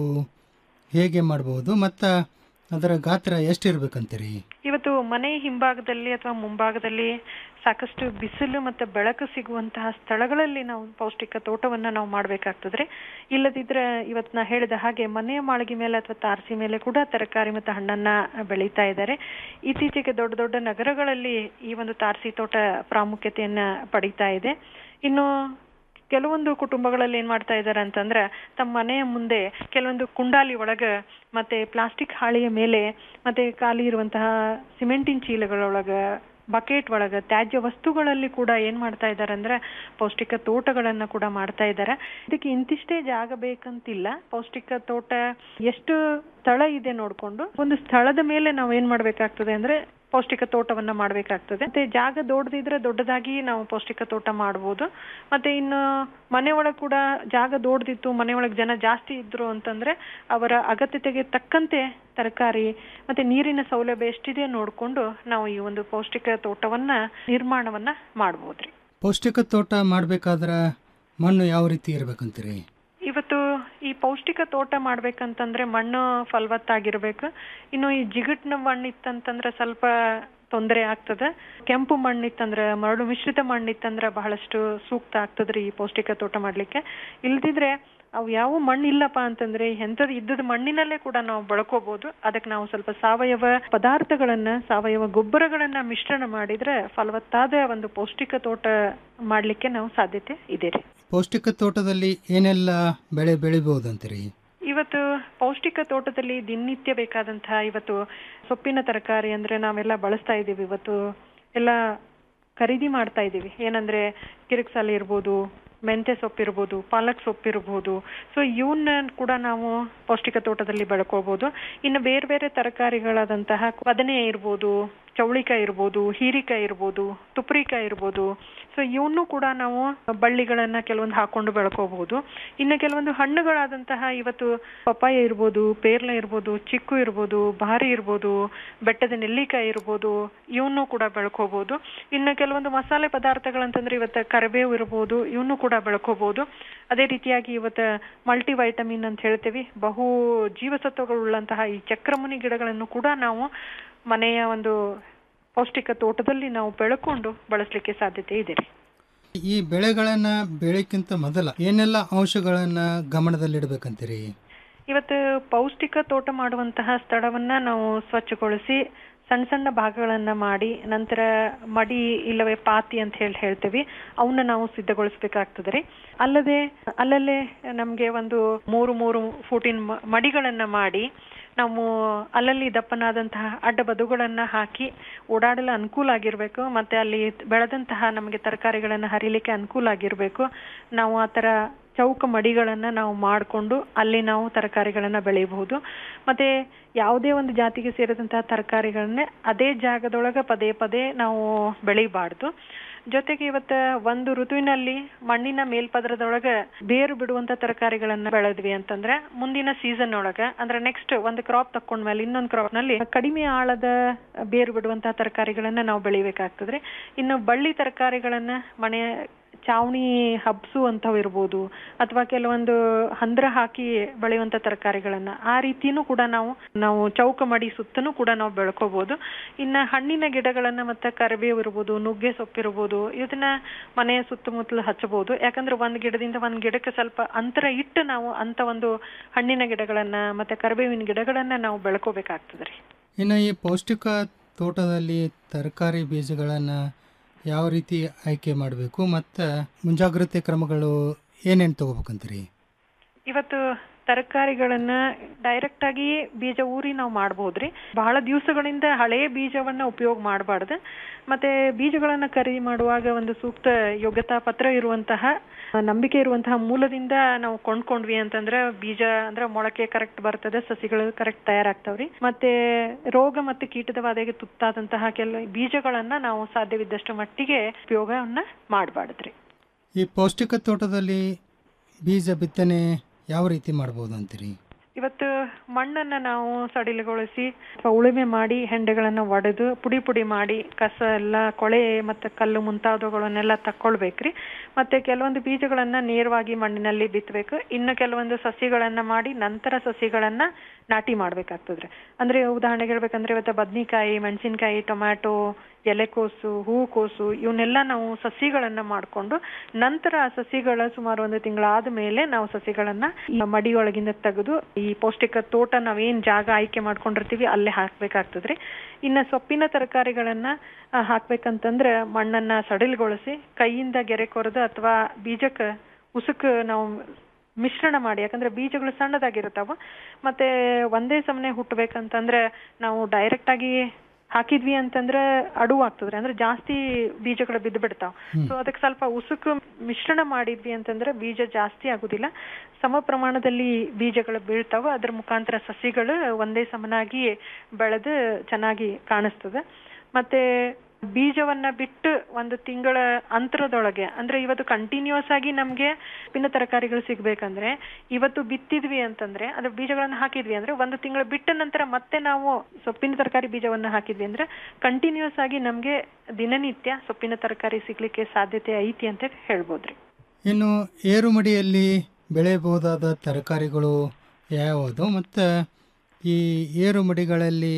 [SPEAKER 22] ಹೇಗೆ ಮಾಡಬಹುದು ಮತ್ತು ಅದರ ಗಾತ್ರ ಎಷ್ಟಿರ್ಬೇಕಂತೀರಿ
[SPEAKER 23] ಇವತ್ತು ಮನೆ ಹಿಂಭಾಗದಲ್ಲಿ ಅಥವಾ ಮುಂಭಾಗದಲ್ಲಿ ಸಾಕಷ್ಟು ಬಿಸಿಲು ಮತ್ತೆ ಬೆಳಕು ಸಿಗುವಂತಹ ಸ್ಥಳಗಳಲ್ಲಿ ನಾವು ಪೌಷ್ಟಿಕ ತೋಟವನ್ನ ನಾವು ಮಾಡ್ಬೇಕಾಗ್ತದ್ರಿ ಇಲ್ಲದಿದ್ರೆ ಇವತ್ ನಾ ಹೇಳಿದ ಹಾಗೆ ಮನೆಯ ಮಾಳಿಗೆ ಮೇಲೆ ಅಥವಾ ತಾರಸಿ ಮೇಲೆ ಕೂಡ ತರಕಾರಿ ಮತ್ತೆ ಹಣ್ಣನ್ನ ಬೆಳೀತಾ ಇದ್ದಾರೆ ಇತ್ತೀಚೆಗೆ ದೊಡ್ಡ ದೊಡ್ಡ ನಗರಗಳಲ್ಲಿ ಈ ಒಂದು ತಾರಸಿ ತೋಟ ಪ್ರಾಮುಖ್ಯತೆಯನ್ನ ಪಡೀತಾ ಇದೆ ಇನ್ನು ಕೆಲವೊಂದು ಕುಟುಂಬಗಳಲ್ಲಿ ಏನ್ ಮಾಡ್ತಾ ಇದ್ದಾರೆ ಅಂತಂದ್ರೆ ತಮ್ಮ ಮನೆಯ ಮುಂದೆ ಕೆಲವೊಂದು ಕುಂಡಾಲಿ ಒಳಗ ಮತ್ತೆ ಪ್ಲಾಸ್ಟಿಕ್ ಹಾಳೆಯ ಮೇಲೆ ಮತ್ತೆ ಖಾಲಿ ಇರುವಂತಹ ಸಿಮೆಂಟಿನ ಚೀಲಗಳೊಳಗ ಬಕೆಟ್ ಒಳಗ ತ್ಯಾಜ್ಯ ವಸ್ತುಗಳಲ್ಲಿ ಕೂಡ ಏನ್ ಮಾಡ್ತಾ ಇದ್ದಾರೆ ಅಂದ್ರೆ ಪೌಷ್ಟಿಕ ತೋಟಗಳನ್ನ ಕೂಡ ಮಾಡ್ತಾ ಇದ್ದಾರೆ ಇದಕ್ಕೆ ಇಂತಿಷ್ಟೇ ಜಾಗ ಬೇಕಂತಿಲ್ಲ ಪೌಷ್ಟಿಕ ತೋಟ ಎಷ್ಟು ಸ್ಥಳ ಇದೆ ನೋಡ್ಕೊಂಡು ಒಂದು ಸ್ಥಳದ ಮೇಲೆ ನಾವು ಏನ್ ಮಾಡ್ಬೇಕಾಗ್ತದೆ ಅಂದ್ರೆ ಪೌಷ್ಟಿಕ ತೋಟವನ್ನ ಮಾಡ್ಬೇಕಾಗ್ತದೆ ಮತ್ತೆ ಜಾಗ ದೊಡ್ಡದಿದ್ರೆ ದೊಡ್ಡದಾಗಿ ನಾವು ಪೌಷ್ಟಿಕ ತೋಟ ಮಾಡ್ಬೋದು ಮತ್ತೆ ಇನ್ನು ಮನೆ ಒಳಗ್ ಕೂಡ ಜಾಗ ದೊಡ್ಡದಿತ್ತು ಮನೆ ಒಳಗ್ ಜನ ಜಾಸ್ತಿ ಇದ್ರು ಅಂತಂದ್ರೆ ಅವರ ಅಗತ್ಯತೆಗೆ ತಕ್ಕಂತೆ ತರಕಾರಿ ಮತ್ತೆ ನೀರಿನ ಸೌಲಭ್ಯ ಎಷ್ಟಿದೆ ನೋಡ್ಕೊಂಡು ನಾವು ಈ ಒಂದು ಪೌಷ್ಟಿಕ ತೋಟವನ್ನ ನಿರ್ಮಾಣವನ್ನ ಮಾಡ್ಬೋದ್ರಿ
[SPEAKER 22] ಪೌಷ್ಟಿಕ ತೋಟ ಮಾಡಬೇಕಾದ್ರೆ ಮಣ್ಣು ಯಾವ ರೀತಿ ಇರಬೇಕಂತೀರಿ
[SPEAKER 23] ಇವತ್ತು ಈ ಪೌಷ್ಟಿಕ ತೋಟ ಮಾಡ್ಬೇಕಂತಂದ್ರೆ ಮಣ್ಣು ಫಲವತ್ತಾಗಿರ್ಬೇಕು ಇನ್ನು ಈ ಜಿಗಟ್ನ ಮಣ್ಣು ಇತ್ತಂತಂದ್ರೆ ಸ್ವಲ್ಪ ತೊಂದರೆ ಆಗ್ತದೆ ಕೆಂಪು ಮಣ್ಣಿತ್ತಂದ್ರೆ ಮರಳು ಮಿಶ್ರಿತ ಮಣ್ಣಿತ್ತಂದ್ರೆ ಬಹಳಷ್ಟು ಸೂಕ್ತ ಆಗ್ತದ್ರಿ ಈ ಪೌಷ್ಟಿಕ ತೋಟ ಮಾಡ್ಲಿಕ್ಕೆ ಇಲ್ದಿದ್ರೆ ಅವು ಯಾವ ಮಣ್ಣು ಇಲ್ಲಪ್ಪ ಅಂತಂದ್ರೆ ಎಂಥದ್ದು ಇದ್ದದ ಮಣ್ಣಿನಲ್ಲೇ ಕೂಡ ನಾವು ಬಳಕೋಬಹುದು ಅದಕ್ಕೆ ನಾವು ಸ್ವಲ್ಪ ಸಾವಯವ ಪದಾರ್ಥಗಳನ್ನ ಸಾವಯವ ಗೊಬ್ಬರಗಳನ್ನ ಮಿಶ್ರಣ ಮಾಡಿದ್ರೆ ಫಲವತ್ತಾದ ಒಂದು ಪೌಷ್ಟಿಕ ತೋಟ ಮಾಡ್ಲಿಕ್ಕೆ ನಾವು ಸಾಧ್ಯತೆ ಇದೆ ರೀ
[SPEAKER 22] ಪೌಷ್ಟಿಕ ತೋಟದಲ್ಲಿ ಏನೆಲ್ಲ ಬೆಳೆ ಬೆಳಿಬಹುದಂತೀರಿ
[SPEAKER 23] ಇವತ್ತು ಪೌಷ್ಟಿಕ ತೋಟದಲ್ಲಿ ದಿನನಿತ್ಯ ಬೇಕಾದಂತಹ ಇವತ್ತು ಸೊಪ್ಪಿನ ತರಕಾರಿ ಅಂದ್ರೆ ನಾವೆಲ್ಲ ಬಳಸ್ತಾ ಇದ್ದೀವಿ ಇವತ್ತು ಎಲ್ಲ ಖರೀದಿ ಮಾಡ್ತಾ ಇದ್ದೀವಿ ಏನಂದ್ರೆ ಕಿರಿಕ್ಸಾಲಿ ಇರ್ಬೋದು ಮೆಂತ್ಯ ಸೊಪ್ಪಿರ್ಬೋದು ಪಾಲಕ್ ಸೊಪ್ಪಿರ್ಬೋದು ಸೊ ಇವನ್ನ ಕೂಡ ನಾವು ಪೌಷ್ಟಿಕ ತೋಟದಲ್ಲಿ ಬೆಳ್ಕೊಳ್ಬೋದು ಇನ್ನು ಬೇರೆ ಬೇರೆ ತರಕಾರಿಗಳಾದಂತಹ ಬದನೆ ಇರ್ಬೋದು ಚೌಳಿಕಾಯಿ ಇರ್ಬೋದು ಹೀರಿಕಾಯಿ ಇರ್ಬೋದು ತುಪ್ರಿಕಾಯಿ ಇರ್ಬೋದು ಸೊ ಇವನ್ನೂ ಕೂಡ ನಾವು ಬಳ್ಳಿಗಳನ್ನ ಕೆಲವೊಂದು ಹಾಕೊಂಡು ಬೆಳ್ಕೋಬಹುದು ಇನ್ನು ಕೆಲವೊಂದು ಹಣ್ಣುಗಳಾದಂತಹ ಇವತ್ತು ಪಪ್ಪಾಯ ಇರ್ಬೋದು ಪೇರ್ಲ ಇರ್ಬೋದು ಚಿಕ್ಕು ಇರ್ಬೋದು ಭಾರಿ ಇರ್ಬೋದು ಬೆಟ್ಟದ ನೆಲ್ಲಿಕಾಯಿ ಇರ್ಬೋದು ಇವನ್ನೂ ಕೂಡ ಬೆಳ್ಕೋಬಹುದು ಇನ್ನು ಕೆಲವೊಂದು ಮಸಾಲೆ ಪದಾರ್ಥಗಳಂತಂದ್ರೆ ಇವತ್ತು ಕರಿಬೇವು ಇರ್ಬೋದು ಇವನ್ನೂ ಕೂಡ ಬೆಳ್ಕೋಬಹುದು ಅದೇ ರೀತಿಯಾಗಿ ಇವತ್ತು ಮಲ್ಟಿ ವೈಟಮಿನ್ ಅಂತ ಹೇಳ್ತೀವಿ ಬಹು ಜೀವಸತ್ವಗಳುಳ್ಳಂತಹ ಈ ಚಕ್ರಮುನಿ ಗಿಡಗಳನ್ನು ಕೂಡ ನಾವು ಮನೆಯ ಒಂದು ಪೌಷ್ಟಿಕ ತೋಟದಲ್ಲಿ ನಾವು ಬೆಳ್ಕೊಂಡು ಬಳಸಲಿಕ್ಕೆ ಸಾಧ್ಯತೆ ಇದೆ ರೀ
[SPEAKER 22] ಈ ಬೆಳೆಗಳನ್ನ ಬೆಳೆಕ್ಕಿಂತ ಮೊದಲ ಏನೆಲ್ಲ ಅಂಶಗಳನ್ನ ಗಮನದಲ್ಲಿಡ್ಬೇಕಂತೀರಿ
[SPEAKER 23] ಇವತ್ತು ಪೌಷ್ಟಿಕ ತೋಟ ಮಾಡುವಂತಹ ಸ್ಥಳವನ್ನ ನಾವು ಸ್ವಚ್ಛಗೊಳಿಸಿ ಸಣ್ಣ ಸಣ್ಣ ಭಾಗಗಳನ್ನ ಮಾಡಿ ನಂತರ ಮಡಿ ಇಲ್ಲವೇ ಪಾತಿ ಅಂತ ಹೇಳಿ ಹೇಳ್ತೀವಿ ಅವನ್ನ ನಾವು ಸಿದ್ಧಗೊಳಿಸ್ಬೇಕಾಗ್ತದೆ ರೀ ಅಲ್ಲದೆ ಅಲ್ಲಲ್ಲೇ ನಮ್ಗೆ ಒಂದು ಮೂರು ಮೂರು ಫೂಟಿನ ಮ- ಮಡಿಗಳನ್ನ ಮಾಡಿ ನಾವು ಅಲ್ಲಲ್ಲಿ ದಪ್ಪನಾದಂತಹ ಅಡ್ಡ ಬದುಗಳನ್ನ ಹಾಕಿ ಓಡಾಡಲು ಅನುಕೂಲ ಆಗಿರ್ಬೇಕು ಮತ್ತೆ ಅಲ್ಲಿ ಬೆಳೆದಂತಹ ನಮಗೆ ತರಕಾರಿಗಳನ್ನ ಹರಿಲಿಕ್ಕೆ ಅನುಕೂಲ ಆಗಿರ್ಬೇಕು ನಾವು ಆ ತರ ಚೌಕ ಮಡಿಗಳನ್ನ ನಾವು ಮಾಡಿಕೊಂಡು ಅಲ್ಲಿ ನಾವು ತರಕಾರಿಗಳನ್ನ ಬೆಳೆಯಬಹುದು ಮತ್ತೆ ಯಾವುದೇ ಒಂದು ಜಾತಿಗೆ ಸೇರಿದಂತಹ ತರಕಾರಿಗಳನ್ನೇ ಅದೇ ಜಾಗದೊಳಗ ಪದೇ ಪದೇ ನಾವು ಬೆಳಿಬಾರ್ದು ಜೊತೆಗೆ ಇವತ್ತ ಒಂದು ಋತುವಿನಲ್ಲಿ ಮಣ್ಣಿನ ಮೇಲ್ಪದರದೊಳಗ ಬೇರು ಬಿಡುವಂತ ತರಕಾರಿಗಳನ್ನ ಬೆಳೆದ್ವಿ ಅಂತಂದ್ರೆ ಮುಂದಿನ ಸೀಸನ್ ಒಳಗ ಅಂದ್ರೆ ನೆಕ್ಸ್ಟ್ ಒಂದು ಕ್ರಾಪ್ ತಕೊಂಡ್ಮೇಲೆ ಇನ್ನೊಂದು ಕ್ರಾಪ್ ನಲ್ಲಿ ಕಡಿಮೆ ಆಳದ ಬೇರು ಬಿಡುವಂತಹ ತರಕಾರಿಗಳನ್ನ ನಾವು ಬೆಳಿಬೇಕಾಗ್ತದ್ರಿ ಇನ್ನು ಬಳ್ಳಿ ತರಕಾರಿಗಳನ್ನ ಮನೆ ಚಾವಣಿ ಹಬ್ಸು ಅಂತವ್ ಇರ್ಬೋದು ಅಥವಾ ಕೆಲವೊಂದು ಹಂದ್ರ ಹಾಕಿ ಬೆಳೆಯುವಂತ ತರಕಾರಿಗಳನ್ನ ಆ ರೀತಿನೂ ಕೂಡ ನಾವು ನಾವು ಚೌಕ ಮಡಿ ಸುತ್ತನೂ ಕೂಡ ನಾವು ಬೆಳ್ಕೋಬಹುದು ಇನ್ನ ಹಣ್ಣಿನ ಗಿಡಗಳನ್ನ ಮತ್ತೆ ಕರಿಬೇವು ಇರ್ಬೋದು ನುಗ್ಗೆ ಸೊಪ್ಪಿರ್ಬೋದು ಇದನ್ನ ಮನೆಯ ಸುತ್ತಮುತ್ತಲು ಹಚ್ಚಬಹುದು ಯಾಕಂದ್ರೆ ಒಂದ್ ಗಿಡದಿಂದ ಒಂದ್ ಗಿಡಕ್ಕೆ ಸ್ವಲ್ಪ ಅಂತರ ಇಟ್ಟು ನಾವು ಅಂತ ಒಂದು ಹಣ್ಣಿನ ಗಿಡಗಳನ್ನ ಮತ್ತೆ ಕರಿಬೇವಿನ ಗಿಡಗಳನ್ನ ನಾವು ಬೆಳ್ಕೋಬೇಕಾಗ್ತದ್ರಿ
[SPEAKER 22] ಇನ್ನು ಈ ಪೌಷ್ಟಿಕ ತೋಟದಲ್ಲಿ ತರಕಾರಿ ಬೀಜಗಳನ್ನು ಯಾವ ರೀತಿ ಆಯ್ಕೆ ಮಾಡಬೇಕು ಮತ್ತು ಮುಂಜಾಗ್ರತೆ ಕ್ರಮಗಳು ಏನೇನು ತಗೋಬೇಕಂತೀರಿ
[SPEAKER 23] ಇವತ್ತು ತರಕಾರಿಗಳನ್ನ ಡೈರೆಕ್ಟ್ ಆಗಿ ಬೀಜ ಊರಿ ನಾವು ಮಾಡಬಹುದ್ರಿ ಬಹಳ ದಿವಸಗಳಿಂದ ಹಳೆ ಬೀಜವನ್ನ ಉಪಯೋಗ ಮಾಡಬಾರ್ದು ಮತ್ತೆ ಬೀಜಗಳನ್ನ ಖರೀದಿ ಮಾಡುವಾಗ ಒಂದು ಸೂಕ್ತ ಯೋಗ್ಯತಾ ಪತ್ರ ಇರುವಂತಹ ನಂಬಿಕೆ ಇರುವಂತಹ ಮೂಲದಿಂದ ನಾವು ಕೊಂಡ್ಕೊಂಡ್ವಿ ಅಂತಂದ್ರೆ ಬೀಜ ಅಂದ್ರೆ ಮೊಳಕೆ ಕರೆಕ್ಟ್ ಬರ್ತದೆ ಸಸಿಗಳು ಕರೆಕ್ಟ್ ತಯಾರಾಗ್ತಾವ್ರಿ ಮತ್ತೆ ರೋಗ ಮತ್ತು ಕೀಟದ ಬಾಧೆಗೆ ತುತ್ತಾದಂತಹ ಕೆಲ ಬೀಜಗಳನ್ನ ನಾವು ಸಾಧ್ಯವಿದ್ದಷ್ಟು ಮಟ್ಟಿಗೆ ಉಪಯೋಗವನ್ನ ಮಾಡಬಾರ್ದ್ರಿ
[SPEAKER 22] ಈ ಪೌಷ್ಟಿಕ ತೋಟದಲ್ಲಿ ಬೀಜ ಬಿತ್ತನೆ ಯಾವ ರೀತಿ ಮಾಡ್ಬೋದು ಅಂತೀರಿ
[SPEAKER 23] ಇವತ್ತು ಮಣ್ಣನ್ನ ನಾವು ಸಡಿಲಗೊಳಿಸಿ ಅಥವಾ ಉಳುಮೆ ಮಾಡಿ ಹೆಂಡೆಗಳನ್ನ ಒಡೆದು ಪುಡಿ ಪುಡಿ ಮಾಡಿ ಕಸ ಎಲ್ಲ ಕೊಳೆ ಮತ್ತೆ ಕಲ್ಲು ಮುಂತಾದವುಗಳನ್ನೆಲ್ಲ ತಕ್ಕೊಳ್ಬೇಕ್ರಿ ಮತ್ತೆ ಕೆಲವೊಂದು ಬೀಜಗಳನ್ನ ನೇರವಾಗಿ ಮಣ್ಣಿನಲ್ಲಿ ಬಿತ್ತಬೇಕು ಇನ್ನು ಕೆಲವೊಂದು ಸಸಿಗಳನ್ನ ಮಾಡಿ ನಂತರ ಸಸಿಗಳನ್ನ ನಾಟಿ ಮಾಡ್ಬೇಕಾಗ್ತದ್ರಿ ಅಂದ್ರೆ ಉದಾಹರಣೆಗೆ ಹೇಳ್ಬೇಕಂದ್ರೆ ಇವತ್ತು ಬದ್ನಿಕಾಯಿ ಮೆಣಸಿನಕಾಯಿ ಟೊಮ್ಯಾಟೊ ಎಲೆಕೋಸು ಹೂಕೋಸು ಇವನ್ನೆಲ್ಲ ನಾವು ಸಸಿಗಳನ್ನ ಮಾಡ್ಕೊಂಡು ನಂತರ ಆ ಸಸಿಗಳ ಸುಮಾರು ಒಂದು ತಿಂಗಳಾದ ಮೇಲೆ ನಾವು ಸಸಿಗಳನ್ನ ಈ ಮಡಿ ಒಳಗಿಂದ ತೆಗೆದು ಈ ಪೌಷ್ಟಿಕ ತೋಟ ನಾವೇನ್ ಜಾಗ ಆಯ್ಕೆ ಮಾಡ್ಕೊಂಡಿರ್ತೀವಿ ಅಲ್ಲೇ ಹಾಕ್ಬೇಕಾಗ್ತದ್ರಿ ಇನ್ನ ಸೊಪ್ಪಿನ ತರಕಾರಿಗಳನ್ನ ಆ, ಹಾಕ್ಬೇಕಂತಂದ್ರೆ ಮಣ್ಣನ್ನ ಸಡಿಲಗೊಳಿಸಿ ಕೈಯಿಂದ ಗೆರೆ ಕೊರೆದು ಅಥವಾ ಬೀಜಕ್ಕೆ ಉಸುಕ್ ನಾವು ಮಿಶ್ರಣ ಮಾಡಿ ಯಾಕಂದ್ರೆ ಬೀಜಗಳು ಸಣ್ಣದಾಗಿರ್ತಾವ ಮತ್ತೆ ಒಂದೇ ಸಮನೆ ಹುಟ್ಟಬೇಕಂತಂದ್ರೆ ನಾವು ಡೈರೆಕ್ಟ್ ಆಗಿ ಹಾಕಿದ್ವಿ ಅಂತಂದ್ರೆ ಅಡುವು ಆಗ್ತದ್ರಿ ಅಂದ್ರೆ ಜಾಸ್ತಿ ಬೀಜಗಳು ಬಿದ್ದು ಬಿಡ್ತಾವ ಸೊ ಅದಕ್ಕೆ ಸ್ವಲ್ಪ ಉಸುಕು ಮಿಶ್ರಣ ಮಾಡಿದ್ವಿ ಅಂತಂದ್ರೆ ಬೀಜ ಜಾಸ್ತಿ ಆಗುದಿಲ್ಲ ಸಮ ಪ್ರಮಾಣದಲ್ಲಿ ಬೀಜಗಳು ಬೀಳ್ತಾವ ಅದ್ರ ಮುಖಾಂತರ ಸಸಿಗಳು ಒಂದೇ ಸಮನಾಗಿ ಬೆಳೆದು ಚೆನ್ನಾಗಿ ಕಾಣಿಸ್ತದೆ ಮತ್ತೆ ಬೀಜವನ್ನ ಬಿಟ್ಟು ಒಂದು ತಿಂಗಳ ಅಂತರದೊಳಗೆ ಅಂದ್ರೆ ಇವತ್ತು ಕಂಟಿನ್ಯೂಸ್ ಆಗಿ ನಮ್ಗೆ ಪಿನ್ನ ತರಕಾರಿಗಳು ಸಿಗ್ಬೇಕಂದ್ರೆ ಇವತ್ತು ಬಿತ್ತಿದ್ವಿ ಅಂತಂದ್ರೆ ಅದ್ರ ಬೀಜಗಳನ್ನ ಹಾಕಿದ್ವಿ ಅಂದ್ರೆ ಒಂದು ತಿಂಗಳ ಬಿಟ್ಟ ನಂತರ ಮತ್ತೆ ನಾವು ಸೊಪ್ಪಿನ ತರಕಾರಿ ಬೀಜವನ್ನ ಹಾಕಿದ್ವಿ ಅಂದ್ರೆ ಕಂಟಿನ್ಯೂಸ್ ಆಗಿ ನಮ್ಗೆ ದಿನನಿತ್ಯ ಸೊಪ್ಪಿನ ತರಕಾರಿ ಸಿಗ್ಲಿಕ್ಕೆ ಸಾಧ್ಯತೆ ಐತಿ ಅಂತ ಹೇಳ್ಬೋದ್ರಿ
[SPEAKER 22] ಇನ್ನು ಏರುಮಡಿಯಲ್ಲಿ ಬೆಳೆಯಬಹುದಾದ ತರಕಾರಿಗಳು ಯಾವುದು ಮತ್ತು ಈ ಏರುಮಡಿಗಳಲ್ಲಿ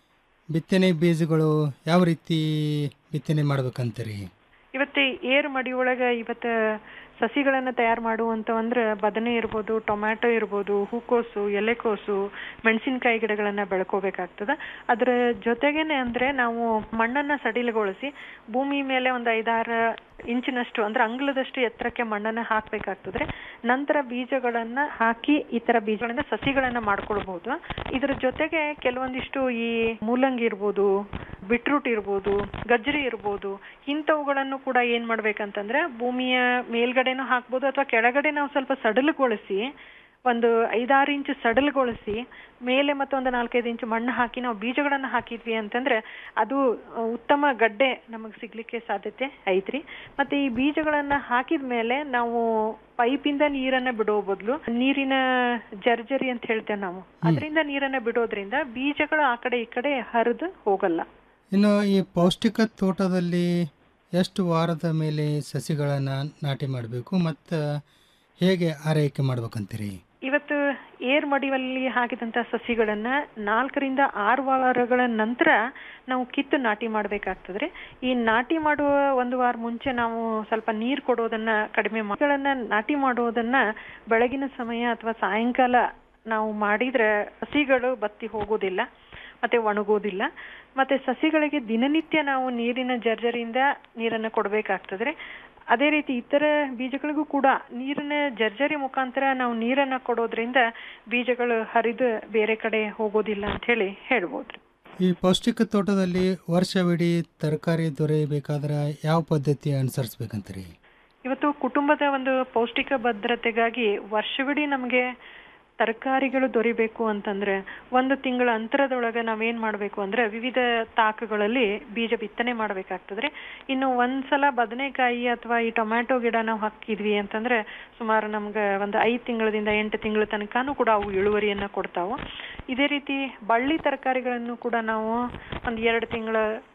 [SPEAKER 22] ಬಿತ್ತನೆ ಬೀಜಗಳು ಯಾವ ರೀತಿ ಬಿತ್ತನೆ ಮಾಡ್ಬೇಕಂತೀರಿ
[SPEAKER 23] ಇವತ್ತು ಏರು ಮಡಿ ಒಳಗೆ ಇವತ್ತು ಸಸಿಗಳನ್ನು ತಯಾರು ಮಾಡುವಂತ ಅಂದ್ರೆ ಬದನೆ ಇರ್ಬೋದು ಟೊಮ್ಯಾಟೊ ಇರ್ಬೋದು ಹೂಕೋಸು ಎಲೆಕೋಸು ಮೆಣಸಿನಕಾಯಿ ಗಿಡಗಳನ್ನ ಬೆಳ್ಕೋಬೇಕಾಗ್ತದ ಅದರ ಜೊತೆಗೇನೆ ಅಂದ್ರೆ ನಾವು ಮಣ್ಣನ್ನ ಸಡಿಲಗೊಳಿಸಿ ಭೂಮಿ ಮೇಲೆ ಒಂದು ಐದಾರು ಇಂಚಿನಷ್ಟು ಅಂದ್ರೆ ಅಂಗ್ಲದಷ್ಟು ಎತ್ತರಕ್ಕೆ ಮಣ್ಣನ್ನ ಹಾಕ್ಬೇಕಾಗ್ತದ್ರೆ ನಂತರ ಬೀಜಗಳನ್ನ ಹಾಕಿ ಈ ತರ ಬೀಜಗಳಿಂದ ಸಸಿಗಳನ್ನ ಮಾಡ್ಕೊಳ್ಬಹುದು ಇದ್ರ ಜೊತೆಗೆ ಕೆಲವೊಂದಿಷ್ಟು ಈ ಮೂಲಂಗಿ ಇರ್ಬೋದು ಬಿಟ್ರೂಟ್ ಇರ್ಬೋದು ಗಜ್ರಿ ಇರ್ಬೋದು ಇಂಥವುಗಳನ್ನು ಕೂಡ ಏನ್ ಮಾಡ್ಬೇಕಂತಂದ್ರೆ ಭೂಮಿಯ ಮೇಲ್ಗಡೆನೂ ಹಾಕ್ಬೋದು ಅಥವಾ ಕೆಳಗಡೆ ನಾವು ಸ್ವಲ್ಪ ಸಡಲುಗೊಳಿಸಿ ಒಂದು ಐದಾರು ಇಂಚು ಸಡಲುಗೊಳಿಸಿ ಮೇಲೆ ಮತ್ತೊಂದು ನಾಲ್ಕೈದು ಇಂಚು ಮಣ್ಣು ಹಾಕಿ ನಾವು ಬೀಜಗಳನ್ನ ಹಾಕಿದ್ವಿ ಅಂತಂದ್ರೆ ಅದು ಅಹ್, ಉತ್ತಮ ಗಡ್ಡೆ ನಮಗೆ ಸಿಗ್ಲಿಕ್ಕೆ ಸಾಧ್ಯತೆ ಐತ್ರಿ ಮತ್ತೆ ಈ ಬೀಜಗಳನ್ನ ಹಾಕಿದ ಮೇಲೆ ನಾವು ಪೈಪಿಂದ ನೀರನ್ನ ಬಿಡೋ ಬದಲು ನೀರಿನ ಜರ್ಜರಿ ಅಂತ ಹೇಳ್ತೇವೆ ನಾವು ಅದರಿಂದ ನೀರನ್ನ ಬಿಡೋದ್ರಿಂದ ಬೀಜಗಳು ಆ ಕಡೆ ಈ ಕಡೆ ಹರಿದು ಹೋಗಲ್ಲ
[SPEAKER 22] ಇನ್ನು ಈ ಪೌಷ್ಟಿಕ ತೋಟದಲ್ಲಿ ಎಷ್ಟು ವಾರದ ಮೇಲೆ ಸಸಿಗಳನ್ನು ನಾಟಿ ಮಾಡಬೇಕು ಮತ್ತು ಹೇಗೆ ಆರೈಕೆ ಮಾಡ್ಬೇಕಂತೀರಿ
[SPEAKER 23] ಇವತ್ತು ಏರ್ ಮಡಿಯಲ್ಲಿ ಹಾಕಿದಂತ ಸಸಿಗಳನ್ನ ನಾಲ್ಕರಿಂದ ಆರು ವಾರಗಳ ನಂತರ ನಾವು ಕಿತ್ತು ನಾಟಿ ಮಾಡ್ಬೇಕಾಗ್ತದ್ರಿ ಈ ನಾಟಿ ಮಾಡುವ ಒಂದು ವಾರ ಮುಂಚೆ ನಾವು ಸ್ವಲ್ಪ ನೀರ್ ಕೊಡೋದನ್ನ ಕಡಿಮೆ ಮಾಡಿಗಳನ್ನ ನಾಟಿ ಮಾಡೋದನ್ನ ಬೆಳಗಿನ ಸಮಯ ಅಥವಾ ಸಾಯಂಕಾಲ ನಾವು ಮಾಡಿದ್ರೆ ಸಸಿಗಳು ಬತ್ತಿ ಹೋಗೋದಿಲ್ಲ ಮತ್ತೆ ಒಣಗೋದಿಲ್ಲ ಮತ್ತೆ ಸಸಿಗಳಿಗೆ ದಿನನಿತ್ಯ ನಾವು ನೀರಿನ ಜರ್ಜರಿಯಿಂದ ನೀರನ್ನ ಕೊಡ್ಬೇಕಾಗ್ತದ್ರಿ ಅದೇ ರೀತಿ ಇತರ ಬೀಜಗಳಿಗೂ ಕೂಡ ನೀರಿನ ಜರ್ಜರಿ ಮುಖಾಂತರ ನಾವು ನೀರನ್ನ ಕೊಡೋದ್ರಿಂದ ಬೀಜಗಳು ಹರಿದು ಬೇರೆ ಕಡೆ ಹೋಗೋದಿಲ್ಲ ಅಂತ ಹೇಳಿ ಹೇಳ್ಬೋದ್ರಿ
[SPEAKER 22] ಈ ಪೌಷ್ಟಿಕ ತೋಟದಲ್ಲಿ ವರ್ಷವಿಡೀ ತರಕಾರಿ ದೊರೆಯಬೇಕಾದ್ರೆ ಯಾವ ಪದ್ಧತಿ ಅನುಸರಿಸ್ಬೇಕಂತೀರಿ
[SPEAKER 23] ಇವತ್ತು ಕುಟುಂಬದ ಒಂದು ಪೌಷ್ಟಿಕ ಭದ್ರತೆಗಾಗಿ ವರ್ಷವಿಡೀ ನಮಗೆ ತರಕಾರಿಗಳು ದೊರಿಬೇಕು ಅಂತಂದ್ರೆ ಒಂದು ತಿಂಗಳ ಅಂತರದೊಳಗೆ ನಾವೇನ್ ಮಾಡ್ಬೇಕು ಅಂದ್ರೆ ವಿವಿಧ ತಾಕುಗಳಲ್ಲಿ ಬೀಜ ಬಿತ್ತನೆ ಮಾಡ್ಬೇಕಾಗ್ತದ್ರಿ ಇನ್ನು ಒಂದ್ಸಲ ಬದನೆಕಾಯಿ ಅಥವಾ ಈ ಟೊಮ್ಯಾಟೊ ಗಿಡ ನಾವು ಹಾಕಿದ್ವಿ ಅಂತಂದ್ರೆ ಸುಮಾರು ನಮ್ಗೆ ಒಂದು ಐದ್ ತಿಂಗಳದಿಂದ ಎಂಟು ತಿಂಗಳ ತನಕನೂ ಕೂಡ ಅವು ಇಳುವರಿಯನ್ನ ಕೊಡ್ತಾವು ಇದೇ ರೀತಿ ಬಳ್ಳಿ ತರಕಾರಿಗಳನ್ನು ಕೂಡ ನಾವು ಒಂದ್ ಎರಡು ತಿಂಗಳ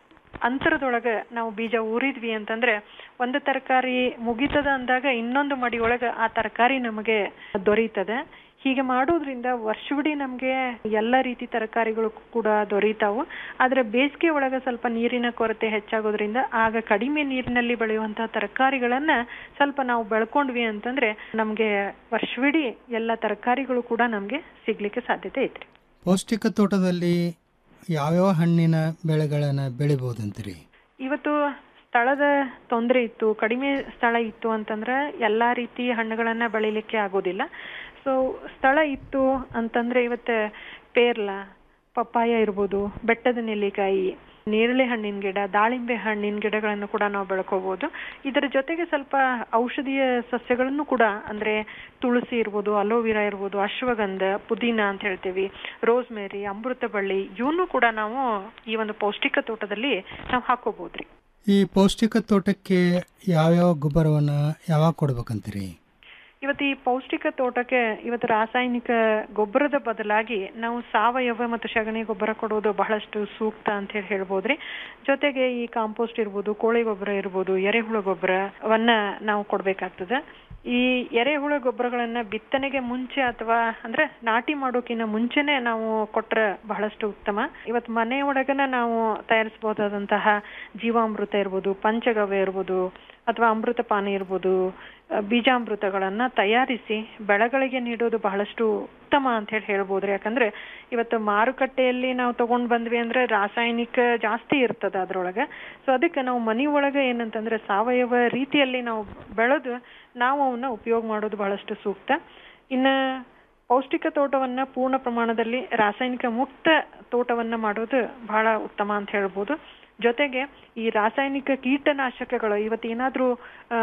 [SPEAKER 23] ಅಂತರದೊಳಗೆ ನಾವು ಬೀಜ ಊರಿದ್ವಿ ಅಂತಂದ್ರೆ ಒಂದು ತರಕಾರಿ ಮುಗಿತದ ಅಂದಾಗ ಇನ್ನೊಂದು ಮಡಿ ಒಳಗೆ ಆ ತರಕಾರಿ ನಮಗೆ ದೊರೀತದೆ ಹೀಗೆ ಮಾಡೋದ್ರಿಂದ ವರ್ಷವಿಡೀ ನಮಗೆ ಎಲ್ಲ ರೀತಿ ತರಕಾರಿಗಳು ಕೂಡ ದೊರೀತಾವು ಆದ್ರೆ ಬೇಸಿಗೆ ಒಳಗೆ ಸ್ವಲ್ಪ ನೀರಿನ ಕೊರತೆ ಹೆಚ್ಚಾಗೋದ್ರಿಂದ ಆಗ ಕಡಿಮೆ ನೀರಿನಲ್ಲಿ ಬೆಳೆಯುವಂತಹ ತರಕಾರಿಗಳನ್ನ ಸ್ವಲ್ಪ ನಾವು ಬೆಳ್ಕೊಂಡ್ವಿ ಅಂತಂದ್ರೆ ನಮ್ಗೆ ವರ್ಷವಿಡೀ ಎಲ್ಲ ತರಕಾರಿಗಳು ಕೂಡ ನಮ್ಗೆ ಸಿಗ್ಲಿಕ್ಕೆ ಸಾಧ್ಯತೆ ಐತ್ರಿ
[SPEAKER 22] ಪೌಷ್ಟಿಕ ತೋಟದಲ್ಲಿ ಯಾವ್ಯಾವ ಹಣ್ಣಿನ ಬೆಳೆಗಳನ್ನು ಬೆಳಿಬೋದಂತೀರಿ
[SPEAKER 23] ಇವತ್ತು ಸ್ಥಳದ ತೊಂದರೆ ಇತ್ತು ಕಡಿಮೆ ಸ್ಥಳ ಇತ್ತು ಅಂತಂದ್ರೆ ಎಲ್ಲಾ ರೀತಿ ಹಣ್ಣುಗಳನ್ನ ಬೆಳಿಲಿಕ್ಕೆ ಆಗೋದಿಲ್ಲ ಸೊ ಸ್ಥಳ ಇತ್ತು ಅಂತಂದ್ರೆ ಇವತ್ತು ಪೇರ್ಲ ಪಪ್ಪಾಯ ಇರ್ಬೋದು ಬೆಟ್ಟದ ನೆಲ್ಲಿಕಾಯಿ ನೇರಳೆ ಹಣ್ಣಿನ ಗಿಡ ದಾಳಿಂಬೆ ಹಣ್ಣಿನ ಗಿಡಗಳನ್ನು ಕೂಡ ನಾವು ಬೆಳ್ಕೋಬಹುದು ಇದರ ಜೊತೆಗೆ ಸ್ವಲ್ಪ ಔಷಧೀಯ ಸಸ್ಯಗಳನ್ನು ಕೂಡ ಅಂದ್ರೆ ತುಳಸಿ ಇರ್ಬೋದು ಅಲೋವಿರಾ ಇರ್ಬೋದು ಅಶ್ವಗಂಧ ಪುದೀನ ಅಂತ ಹೇಳ್ತೀವಿ ರೋಸ್ಮೇರಿ ಅಮೃತ ಬಳ್ಳಿ ಇವನು ಕೂಡ ನಾವು ಈ ಒಂದು ಪೌಷ್ಟಿಕ ತೋಟದಲ್ಲಿ ನಾವು ಹಾಕೋಬಹುದ್ರಿ
[SPEAKER 22] ಈ ಪೌಷ್ಟಿಕ ತೋಟಕ್ಕೆ ಯಾವ್ಯಾವ ಗೊಬ್ಬರವನ್ನು ಯಾವಾಗ ಕೊಡ್ಬೇಕಂತೀರಿ
[SPEAKER 23] ಇವತ್ತು ಈ ಪೌಷ್ಟಿಕ ತೋಟಕ್ಕೆ ಇವತ್ತು ರಾಸಾಯನಿಕ ಗೊಬ್ಬರದ ಬದಲಾಗಿ ನಾವು ಸಾವಯವ ಮತ್ತು ಸಗಣಿ ಗೊಬ್ಬರ ಕೊಡೋದು ಬಹಳಷ್ಟು ಸೂಕ್ತ ಅಂತ ಹೇಳಿ ಹೇಳ್ಬೋದ್ರಿ ಜೊತೆಗೆ ಈ ಕಾಂಪೋಸ್ಟ್ ಇರ್ಬೋದು ಕೋಳಿ ಗೊಬ್ಬರ ಇರ್ಬೋದು ಎರೆಹುಳ ಗೊಬ್ಬರವನ್ನ ನಾವು ಕೊಡ್ಬೇಕಾಗ್ತದೆ ಈ ಎರೆಹುಳ ಗೊಬ್ಬರಗಳನ್ನ ಬಿತ್ತನೆಗೆ ಮುಂಚೆ ಅಥವಾ ಅಂದ್ರೆ ನಾಟಿ ಮಾಡೋಕಿನ ಮುಂಚೆನೆ ನಾವು ಕೊಟ್ರೆ ಬಹಳಷ್ಟು ಉತ್ತಮ ಇವತ್ತು ಮನೆ ಒಳಗನ ನಾವು ತಯಾರಿಸಬಹುದಾದಂತಹ ಜೀವಾಮೃತ ಇರ್ಬೋದು ಪಂಚಗವ್ಯ ಇರ್ಬೋದು ಅಥವಾ ಅಮೃತ ಪಾನ ಇರ್ಬೋದು ಅಹ್, ಬೀಜಾಮೃತಗಳನ್ನ ತಯಾರಿಸಿ ಬೆಳೆಗಳಿಗೆ ನೀಡೋದು ಬಹಳಷ್ಟು ಉತ್ತಮ ಅಂತ ಹೇಳಿ ಹೇಳ್ಬೋದ್ರಿ ಯಾಕಂದ್ರೆ ಇವತ್ತು ಮಾರುಕಟ್ಟೆಯಲ್ಲಿ ನಾವು ತಗೊಂಡ್ ಬಂದ್ವಿ ಅಂದ್ರೆ ರಾಸಾಯನಿಕ ಜಾಸ್ತಿ ಇರ್ತದ ಅದ್ರೊಳಗೆ ಸೊ ಅದಕ್ಕೆ ನಾವು ಮನಿ ಒಳಗೆ ಏನಂತಂದ್ರೆ ಸಾವಯವ ರೀತಿಯಲ್ಲಿ ನಾವು ಬೆಳೆದು ನಾವು ಅವನ್ನ ಉಪಯೋಗ ಮಾಡೋದು ಬಹಳಷ್ಟು ಸೂಕ್ತ ಇನ್ನ ಪೌಷ್ಟಿಕ ತೋಟವನ್ನ ಪೂರ್ಣ ಪ್ರಮಾಣದಲ್ಲಿ ರಾಸಾಯನಿಕ ಮುಕ್ತ ತೋಟವನ್ನ ಮಾಡೋದು ಬಹಳ ಉತ್ತಮ ಅಂತ ಹೇಳ್ಬೋದು ಜೊತೆಗೆ ಈ ರಾಸಾಯನಿಕ ಕೀಟನಾಶಕಗಳು ಇವತ್ತು ಏನಾದ್ರೂ ಆ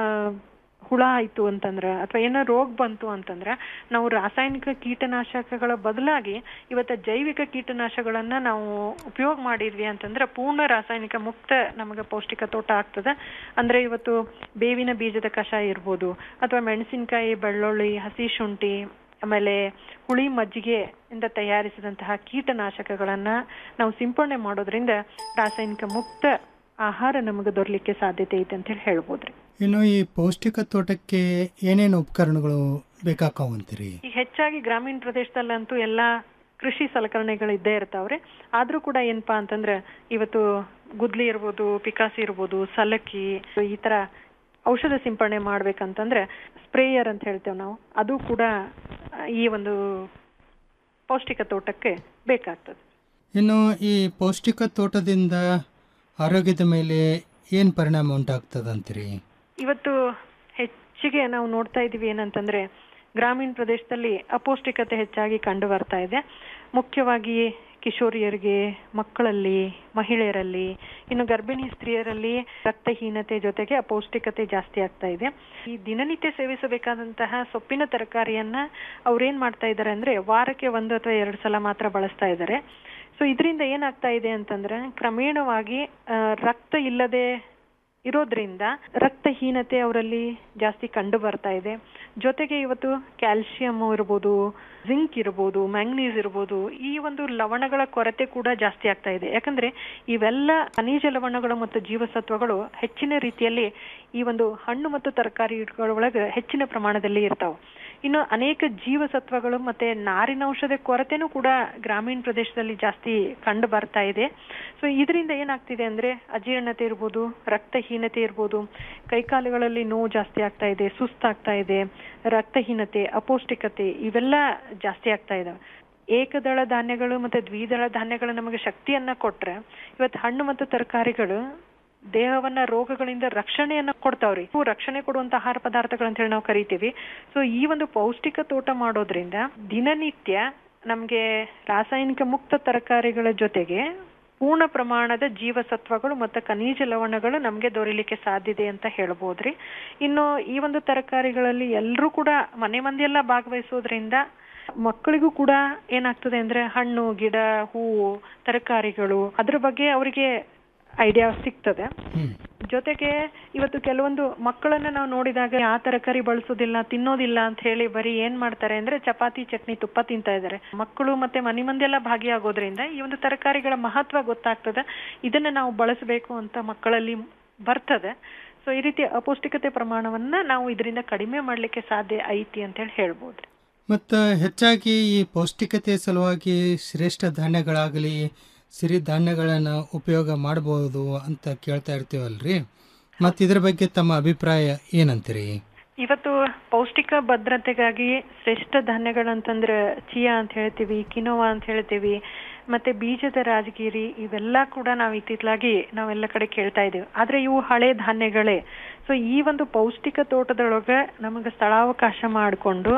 [SPEAKER 23] ಹುಳ ಆಯ್ತು ಅಂತಂದ್ರ ಅಥವಾ ಏನೋ ರೋಗ ಬಂತು ಅಂತಂದ್ರ ನಾವು ರಾಸಾಯನಿಕ ಕೀಟನಾಶಕಗಳ ಬದಲಾಗಿ ಇವತ್ತ ಜೈವಿಕ ಕೀಟನಾಶಕಗಳನ್ನ ನಾವು ಉಪಯೋಗ ಮಾಡಿದ್ವಿ ಅಂತಂದ್ರೆ ಪೂರ್ಣ ರಾಸಾಯನಿಕ ಮುಕ್ತ ನಮಗೆ ಪೌಷ್ಟಿಕ ತೋಟ ಆಗ್ತದೆ ಅಂದ್ರೆ ಇವತ್ತು ಬೇವಿನ ಬೀಜದ ಕಷಾಯ ಇರ್ಬೋದು ಅಥವಾ ಮೆಣಸಿನಕಾಯಿ ಬೆಳ್ಳುಳ್ಳಿ ಹಸಿ ಶುಂಠಿ ಆಮೇಲೆ ಹುಳಿ ಮಜ್ಜಿಗೆ ಇಂದ ತಯಾರಿಸಿದಂತಹ ಕೀಟನಾಶಕಗಳನ್ನ ನಾವು ಸಿಂಪಡಣೆ ಮಾಡೋದ್ರಿಂದ ರಾಸಾಯನಿಕ ಮುಕ್ತ ಆಹಾರ ನಮಗೆ ದೊರಲಿಕ್ಕೆ ಸಾಧ್ಯತೆ ಐತೆ ಅಂತ ಹೇಳಿ ಹೇಳ್ಬೋದ್ರಿ
[SPEAKER 22] ಇನ್ನು ಈ ಪೌಷ್ಟಿಕ ತೋಟಕ್ಕೆ ಏನೇನು ಉಪಕರಣಗಳು ಬೇಕಾಕಾವಂತೀರಿ
[SPEAKER 23] ಈಗ ಹೆಚ್ಚಾಗಿ ಗ್ರಾಮೀಣ ಪ್ರದೇಶದಲ್ಲಂತೂ ಎಲ್ಲ ಕೃಷಿ ಸಲಕರಣೆಗಳು ಇದ್ದೇ ಇರ್ತಾವ್ರಿ ಆದ್ರೂ ಕೂಡ ಏನಪ್ಪಾ ಅಂತಂದ್ರೆ ಇವತ್ತು ಗುದ್ಲಿ ಇರ್ಬೋದು ಪಿಕಾಸಿ ಇರ್ಬೋದು ಸಲಕಿ ಈ ತರ ಔಷಧ ಸಿಂಪಡಣೆ ಮಾಡ್ಬೇಕಂತಂದ್ರೆ ಸ್ಪ್ರೇಯರ್ ಅಂತ ಹೇಳ್ತೇವೆ ನಾವು ಅದು ಕೂಡ ಆ, ಈ ಒಂದು ಪೌಷ್ಟಿಕ ತೋಟಕ್ಕೆ ಬೇಕಾಗ್ತದೆ
[SPEAKER 22] ಇನ್ನು ಈ ಪೌಷ್ಟಿಕ ತೋಟದಿಂದ ಆರೋಗ್ಯದ ಮೇಲೆ ಏನು ಪರಿಣಾಮ ಉಂಟಾಗ್ತದಂತೀರಿ
[SPEAKER 23] ಇವತ್ತು ಹೆಚ್ಚಿಗೆ ನಾವು ನೋಡ್ತಾ ಇದೀವಿ ಏನಂತಂದ್ರೆ ಗ್ರಾಮೀಣ ಪ್ರದೇಶದಲ್ಲಿ ಅಪೌಷ್ಟಿಕತೆ ಹೆಚ್ಚಾಗಿ ಕಂಡು ಬರ್ತಾ ಇದೆ ಮುಖ್ಯವಾಗಿ ಕಿಶೋರಿಯರಿಗೆ ಮಕ್ಕಳಲ್ಲಿ ಮಹಿಳೆಯರಲ್ಲಿ ಇನ್ನು ಗರ್ಭಿಣಿ ಸ್ತ್ರೀಯರಲ್ಲಿ ರಕ್ತಹೀನತೆ ಜೊತೆಗೆ ಅಪೌಷ್ಟಿಕತೆ ಜಾಸ್ತಿ ಆಗ್ತಾ ಇದೆ ಈ ದಿನನಿತ್ಯ ಸೇವಿಸಬೇಕಾದಂತಹ ಸೊಪ್ಪಿನ ತರಕಾರಿಯನ್ನ ಅವ್ರೇನ್ ಮಾಡ್ತಾ ಇದ್ದಾರೆ ಅಂದ್ರೆ ವಾರಕ್ಕೆ ಒಂದು ಅಥವಾ ಎರಡು ಸಲ ಮಾತ್ರ ಬಳಸ್ತಾ ಇದ್ದಾರೆ ಸೊ ಇದರಿಂದ ಏನಾಗ್ತಾ ಇದೆ ಅಂತಂದ್ರೆ ಕ್ರಮೇಣವಾಗಿ ಆ, ರಕ್ತ ಇಲ್ಲದೆ ಇರೋದ್ರಿಂದ ರಕ್ತಹೀನತೆ ಅವರಲ್ಲಿ ಜಾಸ್ತಿ ಕಂಡು ಬರ್ತಾ ಇದೆ ಜೊತೆಗೆ ಇವತ್ತು ಕ್ಯಾಲ್ಸಿಯಂ ಇರ್ಬೋದು ಜಿಂಕ್ ಇರ್ಬೋದು ಮ್ಯಾಂಗ್ನೀಸ್ ಇರ್ಬೋದು ಈ ಒಂದು ಲವಣಗಳ ಕೊರತೆ ಕೂಡ ಜಾಸ್ತಿ ಆಗ್ತಾ ಇದೆ ಯಾಕಂದ್ರೆ ಇವೆಲ್ಲ ಖನಿಜ ಲವಣಗಳು ಮತ್ತು ಜೀವಸತ್ವಗಳು ಹೆಚ್ಚಿನ ರೀತಿಯಲ್ಲಿ ಈ ಒಂದು ಹಣ್ಣು ಮತ್ತು ತರಕಾರಿಗಳೊಳಗೆ ಹೆಚ್ಚಿನ ಪ್ರಮಾಣದಲ್ಲಿ ಇರ್ತಾವೆ ಇನ್ನು ಅನೇಕ ಜೀವಸತ್ವಗಳು ಮತ್ತೆ ನಾರಿನೌಷಧ ಕೊರತೆನೂ ಕೂಡ ಗ್ರಾಮೀಣ ಪ್ರದೇಶದಲ್ಲಿ ಜಾಸ್ತಿ ಕಂಡು ಬರ್ತಾ ಇದೆ ಸೊ ಇದರಿಂದ ಏನಾಗ್ತಿದೆ ಅಂದ್ರೆ ಅಜೀರ್ಣತೆ ಇರ್ಬೋದು ರಕ್ತಹೀನತೆ ಇರ್ಬೋದು ಕೈಕಾಲುಗಳಲ್ಲಿ ನೋವು ಜಾಸ್ತಿ ಆಗ್ತಾ ಇದೆ ಸುಸ್ತಾಗ್ತಾ ಇದೆ ರಕ್ತಹೀನತೆ ಅಪೌಷ್ಟಿಕತೆ ಇವೆಲ್ಲ ಜಾಸ್ತಿ ಆಗ್ತಾ ಇದಾವೆ ಏಕದಳ ಧಾನ್ಯಗಳು ಮತ್ತೆ ದ್ವಿದಳ ಧಾನ್ಯಗಳು ನಮಗೆ ಶಕ್ತಿಯನ್ನ ಕೊಟ್ರೆ ಇವತ್ತು ಹಣ್ಣು ಮತ್ತು ತರಕಾರಿಗಳು ದೇಹವನ್ನ ರೋಗಗಳಿಂದ ರಕ್ಷಣೆಯನ್ನ ಕೊಡ್ತಾವ್ರಿ ಇವು ರಕ್ಷಣೆ ಕೊಡುವಂತ ಆಹಾರ ಪದಾರ್ಥಗಳು ಅಂತ ಹೇಳಿ ನಾವು ಕರಿತೀವಿ ಸೊ ಈ ಒಂದು ಪೌಷ್ಟಿಕ ತೋಟ ಮಾಡೋದ್ರಿಂದ ದಿನನಿತ್ಯ ನಮ್ಗೆ ರಾಸಾಯನಿಕ ಮುಕ್ತ ತರಕಾರಿಗಳ ಜೊತೆಗೆ ಪೂರ್ಣ ಪ್ರಮಾಣದ ಜೀವಸತ್ವಗಳು ಮತ್ತು ಖನಿಜ ಲವಣಗಳು ನಮಗೆ ದೊರೆಯಲಿಕ್ಕೆ ಸಾಧ್ಯತೆ ಅಂತ ಹೇಳ್ಬೋದ್ರಿ ಇನ್ನು ಈ ಒಂದು ತರಕಾರಿಗಳಲ್ಲಿ ಎಲ್ಲರೂ ಕೂಡ ಮನೆ ಮಂದಿಯೆಲ್ಲ ಭಾಗವಹಿಸೋದ್ರಿಂದ ಮಕ್ಕಳಿಗೂ ಕೂಡ ಏನಾಗ್ತದೆ ಅಂದ್ರೆ ಹಣ್ಣು ಗಿಡ ಹೂವು ತರಕಾರಿಗಳು ಅದ್ರ ಬಗ್ಗೆ ಅವರಿಗೆ ಐಡಿಯಾ ಸಿಗ್ತದೆ ಜೊತೆಗೆ ಇವತ್ತು ಕೆಲವೊಂದು ಮಕ್ಕಳನ್ನ ನಾವು ನೋಡಿದಾಗ ಆ ತರಕಾರಿ ಬಳಸೋದಿಲ್ಲ ತಿನ್ನೋದಿಲ್ಲ ಅಂತ ಹೇಳಿ ಬರೀ ಏನ್ ಮಾಡ್ತಾರೆ ಅಂದ್ರೆ ಚಪಾತಿ ಚಟ್ನಿ ತುಪ್ಪ ತಿಂತಾ ಇದ್ದಾರೆ ಮಕ್ಕಳು ಮತ್ತೆ ಮನೆ ಮಂದಿಯೆಲ್ಲ ಭಾಗಿಯಾಗೋದ್ರಿಂದ ಈ ಒಂದು ತರಕಾರಿಗಳ ಮಹತ್ವ ಗೊತ್ತಾಗ್ತದೆ ಇದನ್ನ ನಾವು ಬಳಸಬೇಕು ಅಂತ ಮಕ್ಕಳಲ್ಲಿ ಬರ್ತದೆ ಸೊ ಈ ರೀತಿ ಅಪೌಷ್ಟಿಕತೆ ಪ್ರಮಾಣವನ್ನ ನಾವು ಇದರಿಂದ ಕಡಿಮೆ ಮಾಡ್ಲಿಕ್ಕೆ ಸಾಧ್ಯ ಐತಿ ಅಂತ ಹೇಳಿ ಹೇಳ್ಬೋದು
[SPEAKER 22] ಮತ್ತು ಹೆಚ್ಚಾಗಿ ಈ ಪೌಷ್ಟಿಕತೆ ಸಲುವಾಗಿ ಶ್ರೇಷ್ಠ ಧಾನ್ಯಗಳಾಗಲಿ ಸಿರಿಧಾನ್ಯಗಳನ್ನು ಉಪಯೋಗ ಮಾಡಬಹುದು ಅಂತ ಕೇಳ್ತಾ ಇರ್ತೀವಲ್ರಿ ಮತ್ತು ಇದ್ರ ಬಗ್ಗೆ ತಮ್ಮ ಅಭಿಪ್ರಾಯ ಏನಂತೀರಿ
[SPEAKER 23] ಇವತ್ತು ಪೌಷ್ಟಿಕ ಭದ್ರತೆಗಾಗಿ ಶ್ರೇಷ್ಠ ಧಾನ್ಯಗಳಂತಂದ್ರೆ ಚಿಯಾ ಅಂತ ಹೇಳ್ತೀವಿ ಕಿನೋವಾ ಅಂತ ಹೇಳ್ತೀವಿ ಮತ್ತೆ ಬೀಜದ ರಾಜಗಿರಿ ಇವೆಲ್ಲ ಕೂಡ ನಾವು ಇತ್ತಿತ್ತಲಾಗಿ ನಾವೆಲ್ಲ ಕಡೆ ಕೇಳ್ತಾ ಇದ್ದೀವಿ ಆದ್ರೆ ಇವು ಹಳೆ ಧಾನ್ಯಗಳೇ ಸೊ ಈ ಒಂದು ಪೌಷ್ಟಿಕ ತೋಟದೊಳಗೆ ನಮಗೆ ಸ್ಥಳಾವಕಾಶ ಮಾಡಿಕೊಂಡು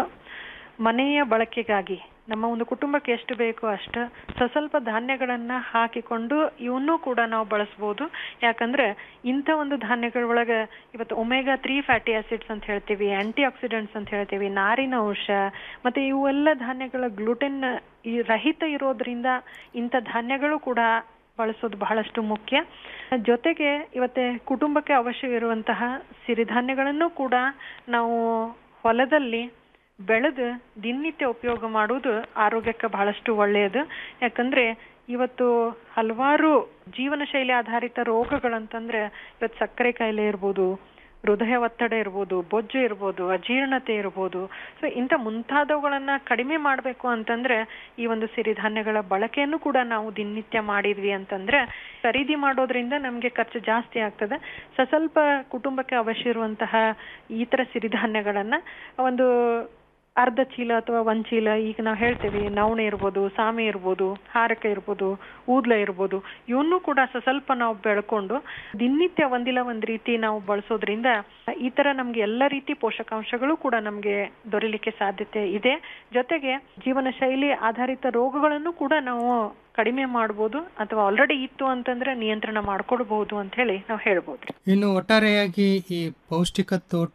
[SPEAKER 23] ಮನೆಯ ಬಳಕೆಗಾಗಿ ನಮ್ಮ ಒಂದು ಕುಟುಂಬಕ್ಕೆ ಎಷ್ಟು ಬೇಕೋ ಅಷ್ಟು ಸಸ್ವಲ್ಪ ಧಾನ್ಯಗಳನ್ನ ಹಾಕಿಕೊಂಡು ಇವನ್ನೂ ಕೂಡ ನಾವು ಬಳಸ್ಬೋದು ಯಾಕಂದ್ರೆ ಇಂಥ ಒಂದು ಧಾನ್ಯಗಳ ಒಳಗೆ ಇವತ್ತು ಒಮೆಗಾ ತ್ರೀ ಫ್ಯಾಟಿ ಆಸಿಡ್ಸ್ ಅಂತ ಹೇಳ್ತೀವಿ ಆಂಟಿ ಆಕ್ಸಿಡೆಂಟ್ಸ್ ಅಂತ ಹೇಳ್ತೀವಿ ನಾರಿನ ಅಂಶ ಮತ್ತೆ ಇವೆಲ್ಲ ಧಾನ್ಯಗಳ ಗ್ಲುಟೆನ್ ಈ ರಹಿತ ಇರೋದ್ರಿಂದ ಇಂಥ ಧಾನ್ಯಗಳು ಕೂಡ ಬಳಸೋದು ಬಹಳಷ್ಟು ಮುಖ್ಯ ಜೊತೆಗೆ ಇವತ್ತೆ ಕುಟುಂಬಕ್ಕೆ ಅವಶ್ಯವಿರುವಂತಹ ಸಿರಿಧಾನ್ಯಗಳನ್ನು ಕೂಡ ನಾವು ಹೊಲದಲ್ಲಿ ಬೆಳೆದು ದಿನನಿತ್ಯ ಉಪಯೋಗ ಮಾಡುವುದು ಆರೋಗ್ಯಕ್ಕೆ ಬಹಳಷ್ಟು ಒಳ್ಳೆಯದು ಯಾಕಂದ್ರೆ ಇವತ್ತು ಹಲವಾರು ಜೀವನ ಶೈಲಿ ಆಧಾರಿತ ರೋಗಗಳಂತಂದ್ರೆ ಇವತ್ತು ಸಕ್ಕರೆ ಕಾಯಿಲೆ ಇರ್ಬೋದು ಹೃದಯ ಒತ್ತಡ ಇರ್ಬೋದು ಬೊಜ್ಜು ಇರ್ಬೋದು ಅಜೀರ್ಣತೆ ಇರ್ಬೋದು ಸೊ ಇಂಥ ಮುಂತಾದವುಗಳನ್ನ ಕಡಿಮೆ ಮಾಡಬೇಕು ಅಂತಂದ್ರೆ ಈ ಒಂದು ಸಿರಿಧಾನ್ಯಗಳ ಬಳಕೆಯನ್ನು ಕೂಡ ನಾವು ದಿನನಿತ್ಯ ಮಾಡಿದ್ವಿ ಅಂತಂದ್ರೆ ಖರೀದಿ ಮಾಡೋದ್ರಿಂದ ನಮ್ಗೆ ಖರ್ಚು ಜಾಸ್ತಿ ಆಗ್ತದೆ ಸ ಸ್ವಲ್ಪ ಕುಟುಂಬಕ್ಕೆ ಅವಶ್ಯ ಇರುವಂತಹ ಈ ತರ ಸಿರಿಧಾನ್ಯಗಳನ್ನ ಒಂದು ಅರ್ಧ ಚೀಲ ಅಥವಾ ಒಂದ್ ಚೀಲ ಈಗ ನಾವು ಹೇಳ್ತೇವೆ ನವಣೆ ಇರ್ಬೋದು ಸಾಮೆ ಇರ್ಬೋದು ಹಾರಕ ಇರ್ಬೋದು ಊದ್ಲ ಇರ್ಬೋದು ಇವನ್ನೂ ಕೂಡ ಸ ಸ್ವಲ್ಪ ನಾವು ಬೆಳ್ಕೊಂಡು ದಿನನಿತ್ಯ ಒಂದಿಲ್ಲ ಒಂದ್ ರೀತಿ ನಾವು ಬಳಸೋದ್ರಿಂದ ಈ ತರ ನಮ್ಗೆ ಎಲ್ಲ ರೀತಿ ಪೋಷಕಾಂಶಗಳು ಕೂಡ ನಮ್ಗೆ ದೊರೆಯಲಿಕ್ಕೆ ಸಾಧ್ಯತೆ ಇದೆ ಜೊತೆಗೆ ಜೀವನ ಶೈಲಿ ಆಧಾರಿತ ರೋಗಗಳನ್ನು ಕೂಡ ನಾವು ಕಡಿಮೆ ಮಾಡ್ಬೋದು ಅಥವಾ ಆಲ್ರೆಡಿ ಇತ್ತು ಅಂತಂದ್ರೆ ನಿಯಂತ್ರಣ ಮಾಡ್ಕೊಳ್ಬಹುದು ಅಂತ ಹೇಳಿ ನಾವು ಹೇಳ್ಬೋದು
[SPEAKER 22] ಇನ್ನು ಒಟ್ಟಾರೆಯಾಗಿ ಈ ಪೌಷ್ಟಿಕ ತೋಟ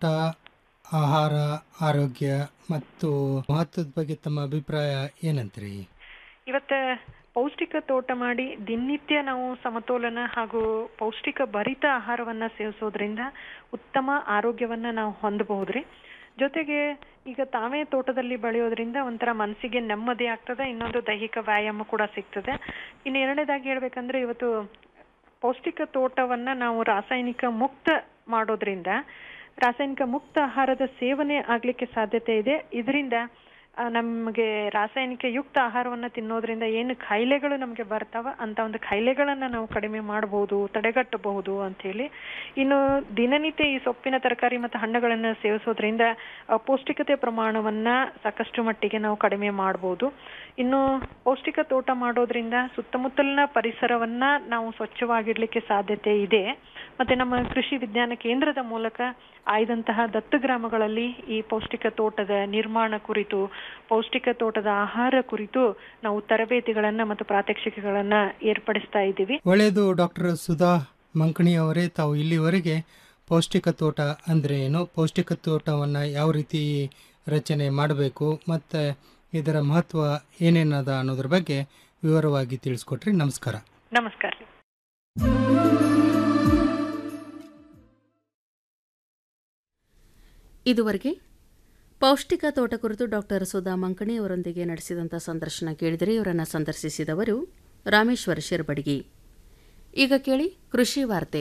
[SPEAKER 22] ಆಹಾರ ಆರೋಗ್ಯ ಮತ್ತು ಮಹತ್ವದ ಬಗ್ಗೆ ತಮ್ಮ ಅಭಿಪ್ರಾಯ ಏನಂತೀರಿ
[SPEAKER 23] ಇವತ್ತ ಪೌಷ್ಟಿಕ ತೋಟ ಮಾಡಿ ದಿನನಿತ್ಯ ನಾವು ಸಮತೋಲನ ಹಾಗೂ ಪೌಷ್ಟಿಕ ಭರಿತ ಆಹಾರವನ್ನ ಸೇವಿಸೋದ್ರಿಂದ ಉತ್ತಮ ಆರೋಗ್ಯವನ್ನ ನಾವು ಹೊಂದಬಹುದ್ರಿ ಜೊತೆಗೆ ಈಗ ತಾವೇ ತೋಟದಲ್ಲಿ ಬೆಳೆಯೋದ್ರಿಂದ ಒಂಥರ ಮನಸ್ಸಿಗೆ ನೆಮ್ಮದಿ ಆಗ್ತದೆ ಇನ್ನೊಂದು ದೈಹಿಕ ವ್ಯಾಯಾಮ ಕೂಡ ಸಿಗ್ತದೆ ಇನ್ನು ಎರಡನೇದಾಗಿ ಹೇಳ್ಬೇಕಂದ್ರೆ ಇವತ್ತು ಪೌಷ್ಟಿಕ ತೋಟವನ್ನ ನಾವು ರಾಸಾಯನಿಕ ಮುಕ್ತ ಮಾಡೋದ್ರಿಂದ ರಾಸಾಯನಿಕ ಮುಕ್ತ ಆಹಾರದ ಸೇವನೆ ಆಗ್ಲಿಕ್ಕೆ ಸಾಧ್ಯತೆ ಇದೆ ಇದರಿಂದ ಆ, ನಮ್ಗೆ ರಾಸಾಯನಿಕ ಯುಕ್ತ ಆಹಾರವನ್ನ ತಿನ್ನೋದ್ರಿಂದ ಏನು ಕಾಯಿಲೆಗಳು ನಮ್ಗೆ ಬರ್ತಾವ ಅಂತ ಒಂದು ಕಾಯಿಲೆಗಳನ್ನ ನಾವು ಕಡಿಮೆ ಮಾಡಬಹುದು ತಡೆಗಟ್ಟಬಹುದು ಅಂತ ಹೇಳಿ ಇನ್ನು ದಿನನಿತ್ಯ ಈ ಸೊಪ್ಪಿನ ತರಕಾರಿ ಮತ್ತು ಹಣ್ಣುಗಳನ್ನ ಸೇವಿಸೋದ್ರಿಂದ ಆ, ಪೌಷ್ಟಿಕತೆ ಪ್ರಮಾಣವನ್ನ ಸಾಕಷ್ಟು ಮಟ್ಟಿಗೆ ನಾವು ಕಡಿಮೆ ಮಾಡಬಹುದು ಇನ್ನು ಪೌಷ್ಟಿಕ ತೋಟ ಮಾಡೋದ್ರಿಂದ ಸುತ್ತಮುತ್ತಲಿನ ಪರಿಸರವನ್ನ ನಾವು ಸ್ವಚ್ಛವಾಗಿಡ್ಲಿಕ್ಕೆ ಸಾಧ್ಯತೆ ಇದೆ ಮತ್ತೆ ನಮ್ಮ ಕೃಷಿ ವಿಜ್ಞಾನ ಕೇಂದ್ರದ ಮೂಲಕ ಆಯ್ದಂತಹ ದತ್ತು ಗ್ರಾಮಗಳಲ್ಲಿ ಈ ಪೌಷ್ಟಿಕ ತೋಟದ ನಿರ್ಮಾಣ ಕುರಿತು ಪೌಷ್ಟಿಕ ತೋಟದ ಆಹಾರ ಕುರಿತು ನಾವು ತರಬೇತಿಗಳನ್ನ ಮತ್ತು ಪ್ರಾತ್ಯಕ್ಷಿಕೆಗಳನ್ನ ಏರ್ಪಡಿಸ್ತಾ ಇದ್ದೀವಿ
[SPEAKER 22] ಒಳ್ಳೆಯದು ಡಾಕ್ಟರ್ ಸುಧಾ ಮಂಕಣಿ ಅವರೇ ತಾವು ಇಲ್ಲಿವರೆಗೆ ಪೌಷ್ಟಿಕ ತೋಟ ಅಂದರೆ ಏನು ಪೌಷ್ಟಿಕ ತೋಟವನ್ನು ಯಾವ ರೀತಿ ರಚನೆ ಮಾಡಬೇಕು ಮತ್ತು ಇದರ ಮಹತ್ವ ಏನೇನದ ಅನ್ನೋದ್ರ ಬಗ್ಗೆ ವಿವರವಾಗಿ ತಿಳಿಸ್ಕೊಟ್ರಿ ನಮಸ್ಕಾರ
[SPEAKER 23] ನಮಸ್ಕಾರ
[SPEAKER 1] ಇದುವರೆಗೆ ಪೌಷ್ಟಿಕ ತೋಟ ಕುರಿತು ಡಾಕ್ಟರ್ ಸುಧಾ ಮಂಕಣಿ ಅವರೊಂದಿಗೆ ನಡೆಸಿದಂಥ ಸಂದರ್ಶನ ಕೇಳಿದರೆ ಇವರನ್ನು ಸಂದರ್ಶಿಸಿದವರು ರಾಮೇಶ್ವರ ಶಿರ್ಬಡಗಿ ಈಗ ಕೇಳಿ ಕೃಷಿ ವಾರ್ತೆ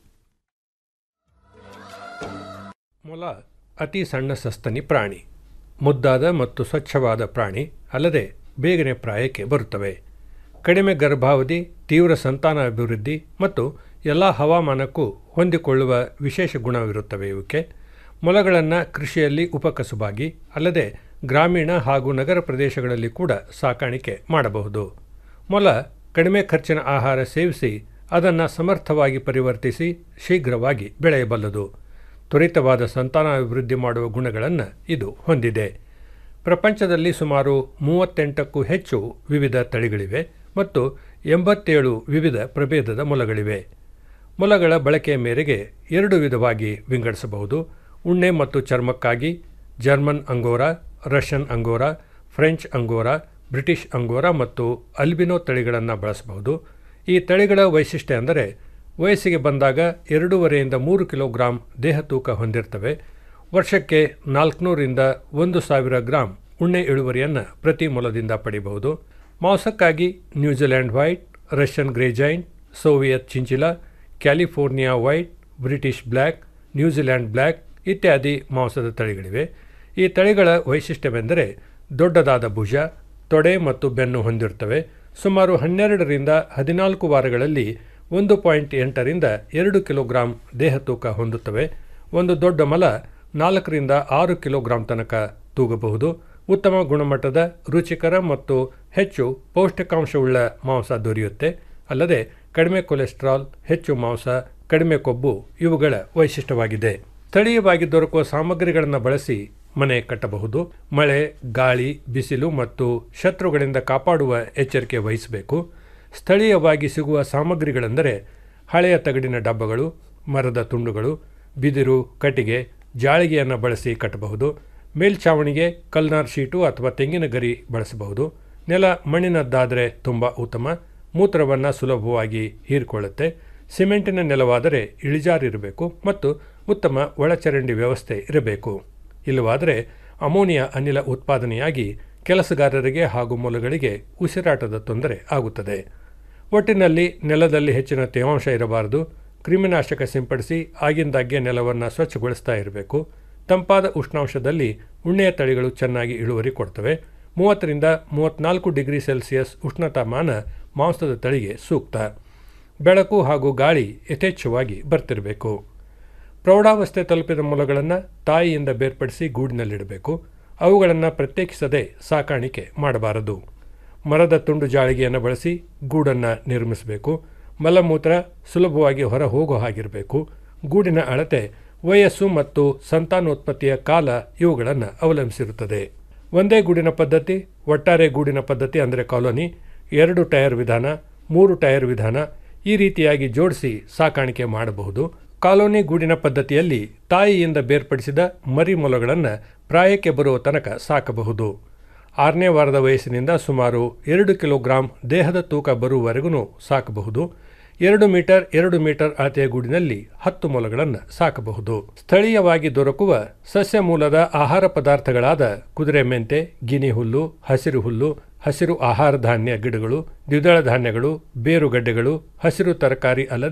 [SPEAKER 4] ಮೊಲ ಅತಿ ಸಣ್ಣ ಸಸ್ತನಿ ಪ್ರಾಣಿ ಮುದ್ದಾದ ಮತ್ತು ಸ್ವಚ್ಛವಾದ ಪ್ರಾಣಿ ಅಲ್ಲದೆ ಬೇಗನೆ ಪ್ರಾಯಕ್ಕೆ ಬರುತ್ತವೆ ಕಡಿಮೆ ಗರ್ಭಾವಧಿ ತೀವ್ರ ಸಂತಾನ ಅಭಿವೃದ್ಧಿ ಮತ್ತು ಎಲ್ಲ ಹವಾಮಾನಕ್ಕೂ ಹೊಂದಿಕೊಳ್ಳುವ ವಿಶೇಷ ಗುಣವಿರುತ್ತವೆ ಇವಕ್ಕೆ ಮೊಲಗಳನ್ನು ಕೃಷಿಯಲ್ಲಿ ಉಪಕಸುಬಾಗಿ ಅಲ್ಲದೆ ಗ್ರಾಮೀಣ ಹಾಗೂ ನಗರ ಪ್ರದೇಶಗಳಲ್ಲಿ ಕೂಡ ಸಾಕಾಣಿಕೆ ಮಾಡಬಹುದು ಮೊಲ ಕಡಿಮೆ ಖರ್ಚಿನ ಆಹಾರ ಸೇವಿಸಿ ಅದನ್ನು ಸಮರ್ಥವಾಗಿ ಪರಿವರ್ತಿಸಿ ಶೀಘ್ರವಾಗಿ ಬೆಳೆಯಬಲ್ಲದು ತ್ವರಿತವಾದ ಸಂತಾನಾಭಿವೃದ್ಧಿ ಮಾಡುವ ಗುಣಗಳನ್ನು ಇದು ಹೊಂದಿದೆ ಪ್ರಪಂಚದಲ್ಲಿ ಸುಮಾರು ಮೂವತ್ತೆಂಟಕ್ಕೂ ಹೆಚ್ಚು ವಿವಿಧ ತಳಿಗಳಿವೆ ಮತ್ತು ಎಂಬತ್ತೇಳು ವಿವಿಧ ಪ್ರಭೇದದ ಮೊಲಗಳಿವೆ ಮೊಲಗಳ ಬಳಕೆಯ ಮೇರೆಗೆ ಎರಡು ವಿಧವಾಗಿ ವಿಂಗಡಿಸಬಹುದು ಉಣ್ಣೆ ಮತ್ತು ಚರ್ಮಕ್ಕಾಗಿ German angora Russian angora French angora British angora ಮತ್ತು ಅಲ್ಬಿನೋ ತಳಿಗಳನ್ನು ಬಳಸಬಹುದು ಈ ತಳಿಗಳ ವೈಶಿಷ್ಟ್ಯ ಅಂದರೆ ವಯಸ್ಸಿಗೆ ಬಂದಾಗ ಎರಡೂವರೆಯಿಂದ ಮೂರು ಕಿಲೋಗ್ರಾಂ ದೇಹ ತೂಕ ಹೊಂದಿರ್ತವೆ ವರ್ಷಕ್ಕೆ ನಾಲ್ಕುನೂರಿಂದ ಒಂದು ಸಾವಿರ ಗ್ರಾಂ ಉಣ್ಣೆ ಇಳುವರಿಯನ್ನು ಪ್ರತಿ ಮೊಲದಿಂದ ಪಡೆಯಬಹುದು ಮಾಂಸಕ್ಕಾಗಿ New Zealand white Russian grey giant Soviet chinchilla California white British black New Zealand black ಇತ್ಯಾದಿ ಮಾಂಸದ ತಳಿಗಳಿವೆ ಈ ತಳಿಗಳ ವೈಶಿಷ್ಟ್ಯವೆಂದರೆ ದೊಡ್ಡದಾದ ಭುಜ ತೊಡೆ ಮತ್ತು ಬೆನ್ನು ಹೊಂದಿರುತ್ತವೆ ಸುಮಾರು ಹನ್ನೆರಡರಿಂದ ಹದಿನಾಲ್ಕು ವಾರಗಳಲ್ಲಿ ಒಂದು ಪಾಯಿಂಟ್ ಎಂಟರಿಂದ ಎರಡು ಕಿಲೋಗ್ರಾಂ ದೇಹ ತೂಕ ಹೊಂದುತ್ತವೆ ಒಂದು ದೊಡ್ಡ ಮಲ ನಾಲ್ಕರಿಂದ ಆರು ಕಿಲೋಗ್ರಾಂ ತನಕ ತೂಗಬಹುದು ಉತ್ತಮ ಗುಣಮಟ್ಟದ ರುಚಿಕರ ಮತ್ತು ಹೆಚ್ಚು ಪೌಷ್ಟಿಕಾಂಶವುಳ್ಳ ಮಾಂಸ ದೊರೆಯುತ್ತೆ ಅಲ್ಲದೆ ಕಡಿಮೆ ಕೊಲೆಸ್ಟ್ರಾಲ್ ಹೆಚ್ಚು ಮಾಂಸ ಕಡಿಮೆ ಕೊಬ್ಬು ಇವುಗಳ ವೈಶಿಷ್ಟ್ಯವಾಗಿದೆ ಸ್ಥಳೀಯವಾಗಿ ದೊರಕುವ ಸಾಮಗ್ರಿಗಳನ್ನು ಬಳಸಿ ಮನೆ ಕಟ್ಟಬಹುದು ಮಳೆ ಗಾಳಿ ಬಿಸಿಲು ಮತ್ತು ಶತ್ರುಗಳಿಂದ ಕಾಪಾಡುವ ಎಚ್ಚರಿಕೆ ವಹಿಸಬೇಕು ಸ್ಥಳೀಯವಾಗಿ ಸಿಗುವ ಸಾಮಗ್ರಿಗಳೆಂದರೆ ಹಳೆಯ ತಗಡಿನ ಡಬ್ಬಗಳು ಮರದ ತುಂಡುಗಳು ಬಿದಿರು ಕಟ್ಟಿಗೆ ಜಾಳಿಗೆಯನ್ನು ಬಳಸಿ ಕಟ್ಟಬಹುದು ಮೇಲ್ಛಾವಣಿಗೆ ಕಲ್ನಾರ್ ಶೀಟು ಅಥವಾ ತೆಂಗಿನ ಗರಿ ಬಳಸಬಹುದು ನೆಲ ಮಣ್ಣಿನದ್ದಾದರೆ ತುಂಬ ಉತ್ತಮ ಮೂತ್ರವನ್ನು ಸುಲಭವಾಗಿ ಹೀರಿಕೊಳ್ಳುತ್ತೆ ಸಿಮೆಂಟಿನ ನೆಲವಾದರೆ ಇಳಿಜಾರಿರಬೇಕು ಮತ್ತು ಉತ್ತಮ ಒಳಚರಂಡಿ ವ್ಯವಸ್ಥೆ ಇರಬೇಕು ಇಲ್ಲವಾದರೆ ಅಮೋನಿಯಾ ಅನಿಲ ಉತ್ಪಾದನೆಯಾಗಿ ಕೆಲಸಗಾರರಿಗೆ ಹಾಗೂ ಮೊಲಗಳಿಗೆ ಉಸಿರಾಟದ ತೊಂದರೆ ಆಗುತ್ತದೆ ಒಟ್ಟಿನಲ್ಲಿ ನೆಲದಲ್ಲಿ ಹೆಚ್ಚಿನ ತೇವಾಂಶ ಇರಬಾರದು ಕ್ರಿಮಿನಾಶಕ ಸಿಂಪಡಿಸಿ ಆಗಿಂದಾಗ್ಗೆ ನೆಲವನ್ನು ಸ್ವಚ್ಛಗೊಳಿಸ್ತಾ ಇರಬೇಕು ತಂಪಾದ ಉಷ್ಣಾಂಶದಲ್ಲಿ ಉಣ್ಣೆಯ ತಳಿಗಳು ಚೆನ್ನಾಗಿ ಇಳುವರಿ ಕೊಡ್ತವೆ ಮೂವತ್ತರಿಂದ ಮೂವತ್ತ್ನಾಲ್ಕು ಡಿಗ್ರಿ ಸೆಲ್ಸಿಯಸ್ ಉಷ್ಣತಾಮಾನ ಮಾಂಸದ ತಳಿಗೆ ಸೂಕ್ತ ಬೆಳಕು ಹಾಗೂ ಗಾಳಿ ಯಥೇಚ್ಛವಾಗಿ ಬರ್ತಿರಬೇಕು ಪ್ರೌಢಾವಸ್ಥೆ ತಲುಪಿದ ಮೊಲಗಳನ್ನು ತಾಯಿಯಿಂದ ಬೇರ್ಪಡಿಸಿ ಗೂಡಿನಲ್ಲಿಡಬೇಕು ಅವುಗಳನ್ನು ಪ್ರತ್ಯೇಕಿಸದೆ ಸಾಕಾಣಿಕೆ ಮಾಡಬಾರದು ಮರದ ತುಂಡು ಜಾಳಿಗೆಯನ್ನು ಬಳಸಿ ಗೂಡನ್ನು ನಿರ್ಮಿಸಬೇಕು ಮಲಮೂತ್ರ ಸುಲಭವಾಗಿ ಹೊರ ಹೋಗೋ ಹಾಗಿರಬೇಕು ಗೂಡಿನ ಅಳತೆ ವಯಸ್ಸು ಮತ್ತು ಸಂತಾನೋತ್ಪತ್ತಿಯ ಕಾಲ ಇವುಗಳನ್ನು ಅವಲಂಬಿಸಿರುತ್ತದೆ ಒಂದೇ ಗೂಡಿನ ಪದ್ಧತಿ ಒಟ್ಟಾರೆ ಗೂಡಿನ ಪದ್ಧತಿ ಅಂದರೆ ಕಾಲೋನಿ ಎರಡು ಟೈರ್ ವಿಧಾನ ಮೂರು ಟೈರ್ ವಿಧಾನ ಈ ರೀತಿಯಾಗಿ ಜೋಡಿಸಿ ಸಾಕಾಣಿಕೆ ಮಾಡಬಹುದು ಕಾಲೋನಿ ಗೂಡಿನ ಪದ್ಧತಿಯಲ್ಲಿ ತಾಯಿಯಿಂದ ಬೇರ್ಪಡಿಸಿದ ಮರಿ ಮೊಲಗಳನ್ನು ಪ್ರಾಯಕ್ಕೆ ಬರುವ ತನಕ ಸಾಕಬಹುದು ಆರನೇ ವಾರದ ವಯಸ್ಸಿನಿಂದ ಸುಮಾರು ಎರಡು ಕಿಲೋಗ್ರಾಂ ದೇಹದ ತೂಕ ಬರುವವರೆಗೂ ಸಾಕಬಹುದು ಎರಡು ಮೀಟರ್ ಎರಡು ಮೀಟರ್ ಅಳತೆಯ ಗೂಡಿನಲ್ಲಿ ಹತ್ತು ಮೊಲಗಳನ್ನು ಸಾಕಬಹುದು ಸ್ಥಳೀಯವಾಗಿ ದೊರಕುವ ಸಸ್ಯ ಮೂಲದ ಆಹಾರ ಪದಾರ್ಥಗಳಾದ ಕುದುರೆ ಮೆಂತೆ ಗಿನಿ ಹುಲ್ಲು ಹಸಿರು ಹುಲ್ಲು ಹಸಿರು ಆಹಾರ ಧಾನ್ಯ ಗಿಡಗಳು ದ್ವಿದಳ ಧಾನ್ಯಗಳು ಬೇರುಗಡ್ಡೆಗಳು ಹಸಿರು ತರಕಾರಿ ಅಲ್ಲದೆ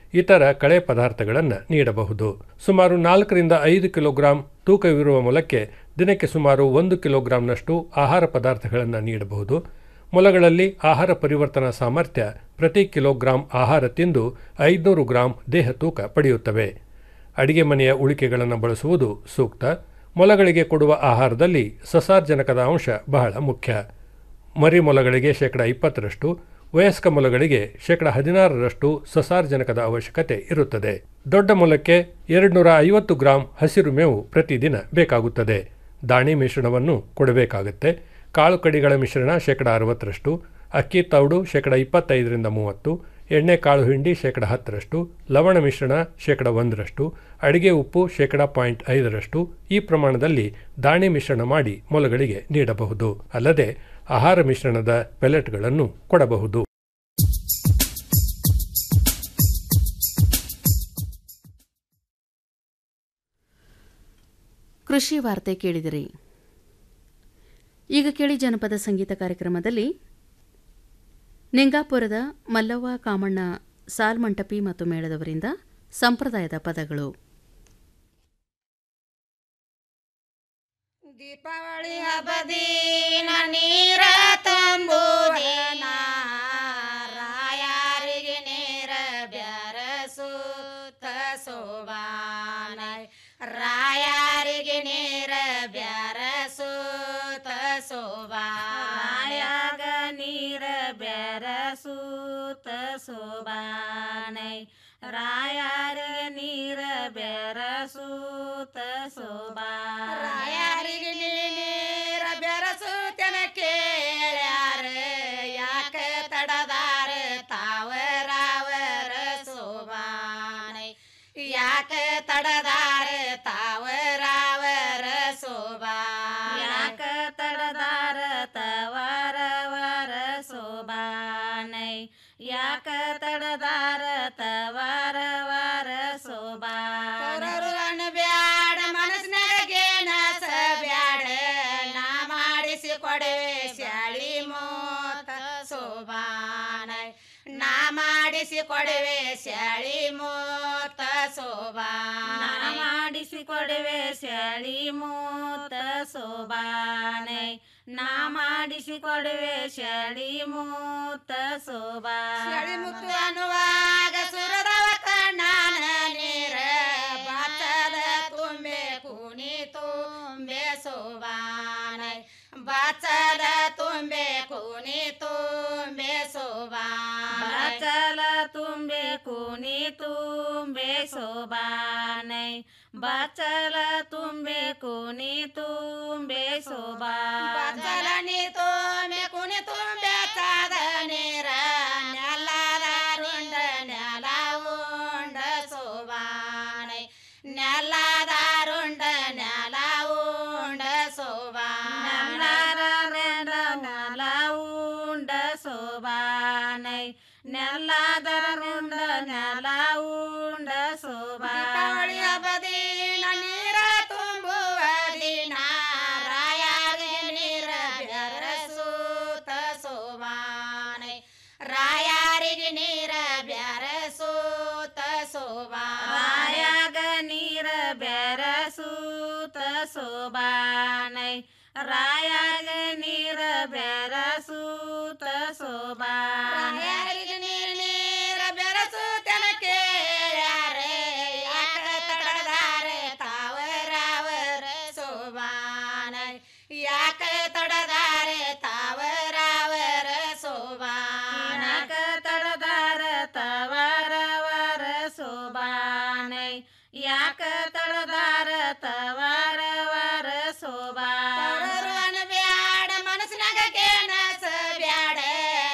[SPEAKER 4] ಇತರ ಕಳೆ ಪದಾರ್ಥಗಳನ್ನು ನೀಡಬಹುದು ಸುಮಾರು ನಾಲ್ಕರಿಂದ ಐದು ಕಿಲೋಗ್ರಾಂ ತೂಕವಿರುವ ಮೊಲಕ್ಕೆ ದಿನಕ್ಕೆ ಸುಮಾರು ಒಂದು ಕಿಲೋಗ್ರಾಂನಷ್ಟು ಆಹಾರ ಪದಾರ್ಥಗಳನ್ನು ನೀಡಬಹುದು ಮೊಲಗಳಲ್ಲಿ ಆಹಾರ ಪರಿವರ್ತನಾ ಸಾಮರ್ಥ್ಯ ಪ್ರತಿ ಕಿಲೋಗ್ರಾಂ ಆಹಾರ ತಿಂದು ಐದುನೂರು ಗ್ರಾಂ ದೇಹ ತೂಕ ಪಡೆಯುತ್ತವೆ ಅಡಿಗೆ ಮನೆಯ ಉಳಿಕೆಗಳನ್ನು ಬಳಸುವುದು ಸೂಕ್ತ ಮೊಲಗಳಿಗೆ ಕೊಡುವ ಆಹಾರದಲ್ಲಿ ಸಸಾರ್ಜನಕದ ಅಂಶ ಬಹಳ ಮುಖ್ಯ ಮರಿ ಮೊಲಗಳಿಗೆ ಶೇಕಡ ಇಪ್ಪತ್ತರಷ್ಟು ವಯಸ್ಕ ಮೊಲಗಳಿಗೆ ಶೇಕಡ ಹದಿನಾರರಷ್ಟು ಸಸಾರ್ಜನಕದ ಅವಶ್ಯಕತೆ ಇರುತ್ತದೆ ದೊಡ್ಡ ಮೊಲಕ್ಕೆ ಎರಡುನೂರ ಐವತ್ತು ಗ್ರಾಂ ಹಸಿರು ಮೇವು ಪ್ರತಿದಿನ ಬೇಕಾಗುತ್ತದೆ ದಾಣಿ ಮಿಶ್ರಣವನ್ನು ಕೊಡಬೇಕಾಗುತ್ತೆ ಕಾಳು ಕಡಿಗಳ ಮಿಶ್ರಣ ಶೇಕಡ ಅರವತ್ತರಷ್ಟು ಅಕ್ಕಿ ತೌಡು ಶೇಕಡ ಇಪ್ಪತ್ತೈದರಿಂದ ಮೂವತ್ತು ಎಣ್ಣೆ ಕಾಳು ಹಿಂಡಿ ಶೇಕಡ ಹತ್ತರಷ್ಟು ಲವಣ ಮಿಶ್ರಣ ಶೇಕಡ ಒಂದರಷ್ಟು ಅಡಿಗೆ ಉಪ್ಪು ಶೇಕಡ ಪಾಯಿಂಟ್ ಐದರಷ್ಟು ಈ ಪ್ರಮಾಣದಲ್ಲಿ ದಾಣಿ ಮಿಶ್ರಣ ಮಾಡಿ ಮೊಲಗಳಿಗೆ ನೀಡಬಹುದು ಅಲ್ಲದೆ ಆಹಾರ ಮಿಶ್ರಣದ ಪೆಲೆಟ್ಗಳನ್ನು ಕೊಡಬಹುದು
[SPEAKER 1] ಕೃಷಿ ವಾರ್ತೆ ಕೇಳಿದಿರಿ ಈಗ ಕೇಳಿ ಜನಪದ ಸಂಗೀತ ಕಾರ್ಯಕ್ರಮದಲ್ಲಿ ನಿಂಗಾಪುರದ ಮಲ್ಲವ್ವ ಕಾಮಣ್ಣ ಸಾಲ್ಮಂಟಪಿ ಮತ್ತು ಮೇಳದವರಿಂದ ಸಂಪ್ರದಾಯದ ಪದಗಳು
[SPEAKER 5] ದೀಪಾವಳಿ ಹಬ್ಬದಿನ ನೀರ ತುಂಬುದೇನ ರಾಯಾರಿಗೆ ನೀರ ಬ್ಯಾರಸೂತ ಸೋಬಾನ ರಾಯಾರಿಗೆ ನೀರ ಬ್ಯಾರಸೂತ ಸೋಬಾಯಾಗ ನೀರ ಬ್ಯಾರಸೂತ ಸೋಬಾನೈ ರಾಯಾರಿಗೆ ನೀರ ಬೆರಸೂತ ಸೋಬಾ ರಾಯಾರಿಗೆ ನೀರ ಬೆರಸೂತನ ಕೇಳ್ಯಾರ ಯಾಕ ತಡದಾರ ತಾವರಾವರ ಸೋಬಾನೈ ಯಾಕ ತಡದಾರ ತಾವರಾವರ ಸೋಬಾ ಯಾಕ ತಡದಾರ ತವರವರ ಸೋಬಾನೈ ಯಾಕ ತಡದಾರ ತವರವರ ಸೋಬಾ ಬ್ಯಾಡ ಮನಸ್ನಾಗೆ ನಸ ಬ್ಯಾಡ ನಾ ಮಾಡಿಸಿ ಕೊಡುವೆ ಶಾಳಿ ಮೋತ ಸೋಬಾನೈ ನಾ ಮಾಡಿಸಿ ಕೊಡುವೆ ಶಾಳಿ ಮೋತ ಸೋಬಾ ನಾ ಮಾಡಿಸಿ ಕೊಡುವೆ ಶಾಳಿ ಮೋತ ಸೋಬಾನೈ ನಾ ಮಾಡಿಸಿ ಕೊಡುವೆ ಶಾಳಿ ಮೂತ ಸೋಬಾ ಶಾಳಿ ಮುತ್ತು ಅನ್ನುವಾಗ ಸುರದವ ಕಣ್ಣಾನ ನೀರ ಬಾಚದ ತುಂಬೆ ಕುಣಿ ತುಂಬೆ ಸೋಬಾನೈ ಬಾಚದ ತುಂಬೆ ಕುಣಿ ತುಂಬೆ ಸೋಬಾ ಬಾಚಲ ತುಂಬೆ ಕುಣಿ ತುಂಬೆ ಸೋಬಾನೈ ಬಾಚಲ ತುಂಬೆ ಕುಣಿ ತುಂಬೆ ಸೋಬಾ ಬಾಚಲ ನೀ ತುಂಬೆ ಕುಣಿ ತುಂಬೆ ಚಾದ ನೀರ ನೆಲದ ರುಂಡ ನೆಲ ಉಂಡ ಸೋಬಾನೈ ನೆಲದ ರುಂಡ ನೆಲ ಉಂಡ ಸೋಬಾ ನೆಲ ನೆಲ ಉಂಡ ಸೋಬಾನೈ ನೆಲದರ ರುಂಡ ನೆಲ ಉಂಡ ಸೋಬಾ ದೀಪಾವಳಿ ಹಬ್ಬದಿನ ನೀರ ತುಂಬುವ ದಿನ ರಾಯಾಗೆ ನೀರ ಬೆರಸೂತ ಸೋಬಾನೈ ರಾಯಾರಿಗೆ ನೀರ ಬೆರಸೂತ ಸೋಬಾ ರಾಯಾಗ ನೀರ ಬೆರಸೂತ ಸೋಬಾನೈ ರಾಯಾಗ ನೀರ ಬೆರಸೂತ ಸೋಬಾ ರಾಯಾರಿಗೆ ನೀರ ನೀರ ಬೆರಸೂತನ ಕೇಳ್ಯಾರೆ ಯಾಕ ತಡದಾರೆ ತಾವರಾವರ ಸೋಬಾನೈ ಯಾಕ ತಡದಾರೆ ತಾವರಾವರ ಸೋಬಾನಕ ತಡದಾರ ತವರವರ ಸೋಬಾನೈ ಯಾಕ